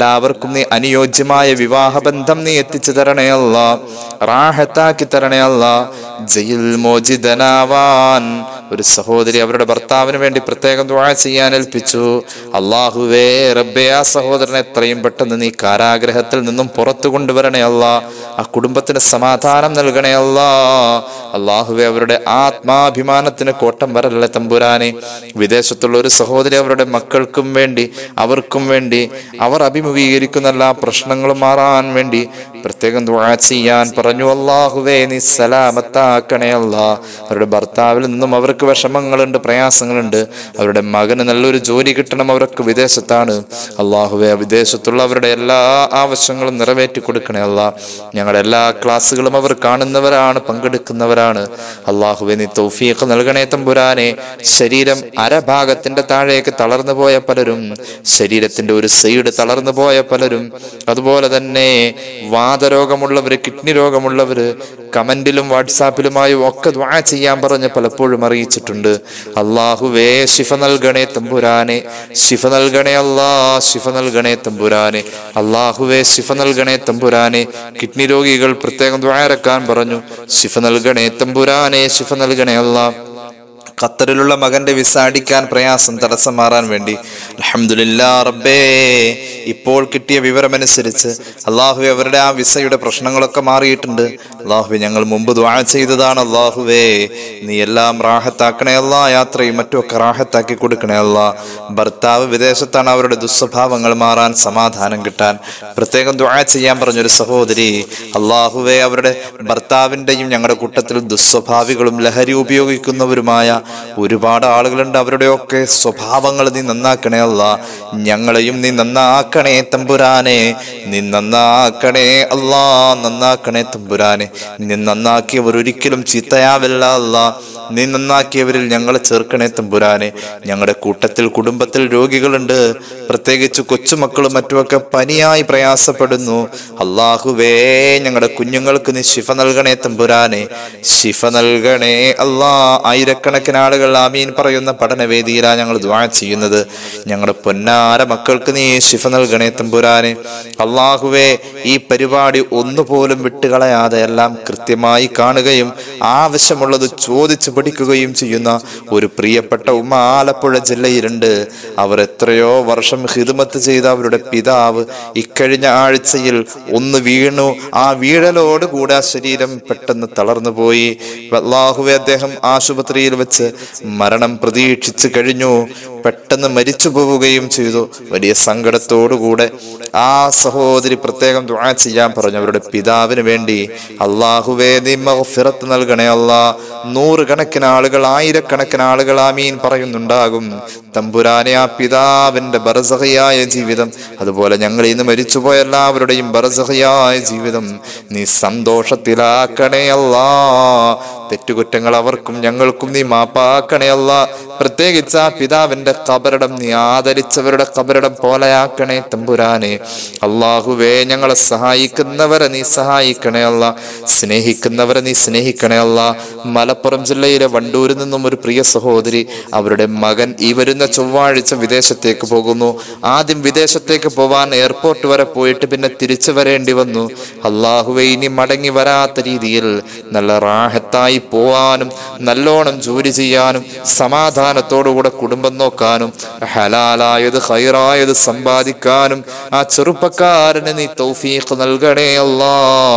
എല്ലാവർക്കും നീ അനുയോജ്യമായ വിവാഹബന്ധം നീ എത്തിച്ചു തരണേ അല്ല റാഹത്താക്കി തരണേ അല്ല ജയിൽ മോചിതനാവാൻ ഒരു സഹോദരി അവരുടെ ഭർത്താവിന് വേണ്ടി പ്രത്യേകം ദുആ ചെയ്യാൻ ഏൽപ്പിച്ചു അള്ളാഹുവേ റബ്ബേ ആ സഹോദരനെ എത്രയും പെട്ടെന്ന് നീ കാരാഗ്രഹത്തിൽ നിന്നും പുറത്തു കൊണ്ടുവരണേ അല്ല ആ കുടുംബത്തിന് സമാധാനം നൽകണേ അല്ല അള്ളാഹുവെ അവരുടെ ആത്മാഭിമാനത്തിന് കോട്ടം വരല്ലേ തമ്പുരാനെ വിദേശത്തുള്ള ഒരു സഹോദരി അവരുടെ മക്കൾക്കും വേണ്ടി അവർക്കും വേണ്ടി അവർ അഭിമുഖീകരിക്കുന്ന എല്ലാ പ്രശ്നങ്ങളും മാറാൻ വേണ്ടി പ്രത്യേകം ദുആ ചെയ്യാൻ പറഞ്ഞു അള്ളാഹുവേ നീ സലാമത്താക്കണേ അല്ല അവരുടെ ഭർത്താവിൽ നിന്നും അവർക്ക് വിഷമങ്ങളുണ്ട് പ്രയാസങ്ങളുണ്ട് അവരുടെ മകന് നല്ലൊരു ജോലി കിട്ടണം അവരൊക്കെ വിദേശത്താണ് അള്ളാഹുവെ വിദേശത്തുള്ള അവരുടെ എല്ലാ ആവശ്യങ്ങളും നിറവേറ്റി കൊടുക്കണേ അല്ല ഞങ്ങളുടെ എല്ലാ ക്ലാസ്സുകളും അവർ കാണുന്നവരാണ് പങ്കെടുക്കുന്നവരാണ് അള്ളാഹുവെ നീ തൗഫീഖ് നൽകണേ തമ്പുരാനെ ശരീരം അരഭാഗത്തിന്റെ താഴേക്ക് തളർന്നു പോയ പലരും ശരീരത്തിന്റെ ഒരു സൈഡ് തളർന്നു പോയ പലരും അതുപോലെ തന്നെ വാതരോഗമുള്ളവര് കിഡ്നി രോഗമുള്ളവര് കമന്റിലും വാട്സാപ്പിലുമായും ഒക്കെ ദ്വാ ചെയ്യാൻ പറഞ്ഞ് പലപ്പോഴും അറിയിച്ചിട്ടുണ്ട് അള്ളാഹുവേ ശിഫ നൽകണേ തമ്പുരാനെ ശിഫ നൽകണേ അല്ലാ ശിഫ നൽകണേ തമ്പുരാനെ അള്ളാഹുവേ ശിഫ നൽകണേ തമ്പുരാനെ കിഡ്നി രോഗികൾ പ്രത്യേകം ദ്വാരക്കാൻ പറഞ്ഞു ശിഫ നൽകണേ തമ്പുരാനെ ശിഫ നൽകണേ അല്ലാ ഖത്തറിലുള്ള മകന്റെ വിസ അടിക്കാൻ പ്രയാസം തടസ്സം മാറാൻ വേണ്ടി അൽഹംദുലില്ലാ റബ്ബേ ഇപ്പോൾ കിട്ടിയ വിവരമനുസരിച്ച് അള്ളാഹുവെ അവരുടെ ആ വിസയുടെ പ്രശ്നങ്ങളൊക്കെ മാറിയിട്ടുണ്ട് അള്ളാഹുവെ ഞങ്ങൾ മുമ്പ് ദ്വാ ചെയ്തതാണ് അള്ളാഹുവേ നീ എല്ലാം റാഹത്താക്കണേ അല്ല യാത്രയും മറ്റുമൊക്കെ റാഹത്താക്കി കൊടുക്കണേ അല്ല ഭർത്താവ് വിദേശത്താണ് അവരുടെ ദുസ്വഭാവങ്ങൾ മാറാൻ സമാധാനം കിട്ടാൻ പ്രത്യേകം ദ്വാ ചെയ്യാൻ പറഞ്ഞൊരു സഹോദരി അള്ളാഹുവെ അവരുടെ ഭർത്താവിൻ്റെയും ഞങ്ങളുടെ കൂട്ടത്തിൽ ദുസ്വഭാവികളും ലഹരി ഉപയോഗിക്കുന്നവരുമായ ഒരുപാട് ആളുകളുണ്ട് അവരുടെയൊക്കെ സ്വഭാവങ്ങൾ നീ നന്നാക്കണേ അല്ല ഞങ്ങളെയും നീ നന്നാക്കണേ തമ്പുരാനെ നീ നന്നാക്കണേ അല്ലാ നന്നാക്കണേ തമ്പുരാനെ നീ നന്നാക്കിയവർ ഒരിക്കലും ചീത്തയാവില്ല അല്ല നീ നന്നാക്കിയവരിൽ ഞങ്ങളെ ചേർക്കണേ തമ്പുരാനെ ഞങ്ങളുടെ കൂട്ടത്തിൽ കുടുംബത്തിൽ രോഗികളുണ്ട് പ്രത്യേകിച്ച് കൊച്ചുമക്കളും മറ്റുമൊക്കെ പനിയായി പ്രയാസപ്പെടുന്നു അള്ളാഹുവേ ഞങ്ങളുടെ കുഞ്ഞുങ്ങൾക്ക് നീ ശിഫ നൽകണേ തമ്പുരാനെ ശിഫ നൽകണേ അല്ലാ ആയിരക്കണക്കിന് ആളുകൾ ആമീൻ പറയുന്ന പഠനവേദിയിലാണ് ഞങ്ങൾ ദ്വാ ചെയ്യുന്നത് ഞങ്ങളുടെ പൊന്നാര മക്കൾക്ക് നീ ശിഫ നൽകണേ തമ്പുരാനെ അള്ളാഹുവേ ഈ പരിപാടി ഒന്നുപോലും വിട്ടുകളയാതെ എല്ലാം കൃത്യമായി കാണുകയും ആവശ്യമുള്ളത് ചോദിച്ചു പഠിക്കുകയും ചെയ്യുന്ന ഒരു പ്രിയപ്പെട്ട ഉമ്മ ആലപ്പുഴ ജില്ലയിലുണ്ട് അവർ എത്രയോ വർഷം ഹിദമത്ത് ചെയ്ത അവരുടെ പിതാവ് ഇക്കഴിഞ്ഞ ആഴ്ചയിൽ ഒന്ന് വീണു ആ വീഴലോട് കൂടെ ആ ശരീരം പെട്ടെന്ന് തളർന്നു പോയി അള്ളാഹുവെ അദ്ദേഹം ആശുപത്രിയിൽ വെച്ച് മരണം പ്രതീക്ഷിച്ചു കഴിഞ്ഞു പെട്ടെന്ന് മരിച്ചു പോവുകയും ചെയ്തു വലിയ സങ്കടത്തോടുകൂടെ ആ സഹോദരി പ്രത്യേകം ദുആ ചെയ്യാൻ പറഞ്ഞു അവരുടെ പിതാവിന് വേണ്ടി അള്ളാഹുവേ നീ മഗ്ഫിറത്ത് നൽകണേ അല്ലാ നൂറുകണക്കിന് ആളുകൾ ആയിരക്കണക്കിന് ആളുകൾ ആമീൻ പറയുന്നുണ്ടാകും തമ്പുരാനെ ആ പിതാവിന്റെ ബറസഹയായ ജീവിതം അതുപോലെ ഞങ്ങൾ ഇന്ന് മരിച്ചുപോയ എല്ലാവരുടെയും ബറസഹയായ ജീവിതം നീ സന്തോഷത്തിലാക്കണേ അല്ലാ തെറ്റുകുറ്റങ്ങൾ അവർക്കും ഞങ്ങൾക്കും നീ മാപ്പാക്കണേ അല്ല പ്രത്യേകിച്ച് ആ പിതാവിന്റെ കബറിടം നീ ആദരിച്ചവരുടെ കബറിടം പോലെയാക്കണേ തമ്പുരാനെ അള്ളാഹുവേ ഞങ്ങളെ സഹായിക്കുന്നവരെ നീ സഹായിക്കണേ അല്ല സ്നേഹിക്കുന്നവരെ നീ സ്നേഹിക്കണേ അല്ല മലപ്പുറം ജില്ലയിലെ വണ്ടൂരിൽ നിന്നും ഒരു പ്രിയ സഹോദരി അവരുടെ മകൻ ഈ വരുന്ന ചൊവ്വാഴ്ച വിദേശത്തേക്ക് പോകുന്നു ആദ്യം വിദേശത്തേക്ക് പോവാൻ എയർപോർട്ട് വരെ പോയിട്ട് പിന്നെ തിരിച്ചു വരേണ്ടി വന്നു അള്ളാഹുവെ ഇനി മടങ്ങി വരാത്ത രീതിയിൽ നല്ല റാഹത്തായി പോവാനും നല്ലോണം ജോലി ചെയ്യാനും സമാധാനത്തോടുകൂടെ കുടുംബം നോക്കാനും ഹലാലായത് ഹൈറായത് സമ്പാദിക്കാനും ആ ചെറുപ്പക്കാരന് നീ തൗഫീഖ് നൽകണേ അല്ലാ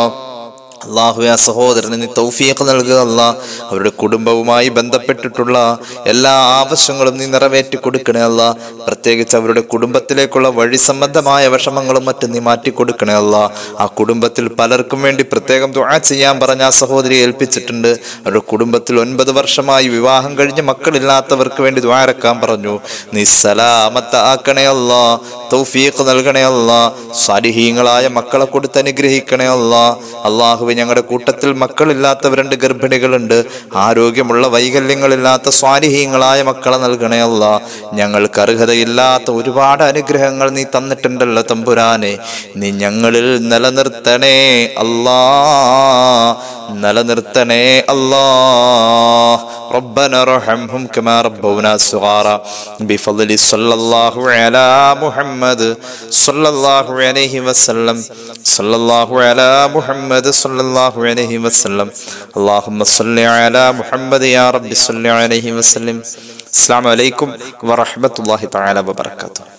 അള്ളാഹുവെ ആ സഹോദരന് നീ തൗഫീഖ് നൽകുക അല്ല അവരുടെ കുടുംബവുമായി ബന്ധപ്പെട്ടിട്ടുള്ള എല്ലാ ആവശ്യങ്ങളും നീ നിറവേറ്റി കൊടുക്കണേ അല്ല പ്രത്യേകിച്ച് അവരുടെ കുടുംബത്തിലേക്കുള്ള വഴി സംബന്ധമായ വിഷമങ്ങളും മറ്റും നീ മാറ്റി കൊടുക്കണേ അല്ല ആ കുടുംബത്തിൽ പലർക്കും വേണ്ടി പ്രത്യേകം ദുആ ചെയ്യാൻ പറഞ്ഞ ആ സഹോദരി ഏൽപ്പിച്ചിട്ടുണ്ട് അവരുടെ കുടുംബത്തിൽ ഒൻപത് വർഷമായി വിവാഹം കഴിഞ്ഞ് മക്കളില്ലാത്തവർക്ക് വേണ്ടി ദ്വാരക്കാൻ പറഞ്ഞു നീ സലാമത്ത് ആക്കണേ അല്ല തൗഫീഖ് നൽകണേ അല്ല സാലിഹീങ്ങളായ മക്കളെ കൊടുത്ത് അനുഗ്രഹിക്കണേ അല്ല അള്ളാഹുവെ ഞങ്ങളുടെ കൂട്ടത്തിൽ മക്കളില്ലാത്തവരുണ്ട് ഗർഭിണികളുണ്ട് ആരോഗ്യമുള്ള വൈകല്യങ്ങളില്ലാത്ത സ്വാലിഹീങ്ങളായ മക്കളെ നൽകണേ അല്ല ഞങ്ങൾക്ക് അർഹതയില്ലാത്ത ഒരുപാട് അനുഗ്രഹങ്ങൾ നീ തന്നിട്ടുണ്ടല്ലോ തമ്പുരാനെ നീ ഞങ്ങളിൽ നിലനിർത്തണേ അല്ലാ നിലനിർത്തണേ അല്ലാ ربنا ارحمهم كما ربونا صغارا بفضل صلى الله على محمد صلى الله عليه وسلم صلى الله على محمد صلى الله عليه وسلم اللهم صل على محمد يا رب صل عليه وسلم السلام عليكم ورحمة الله تعالى وبركاته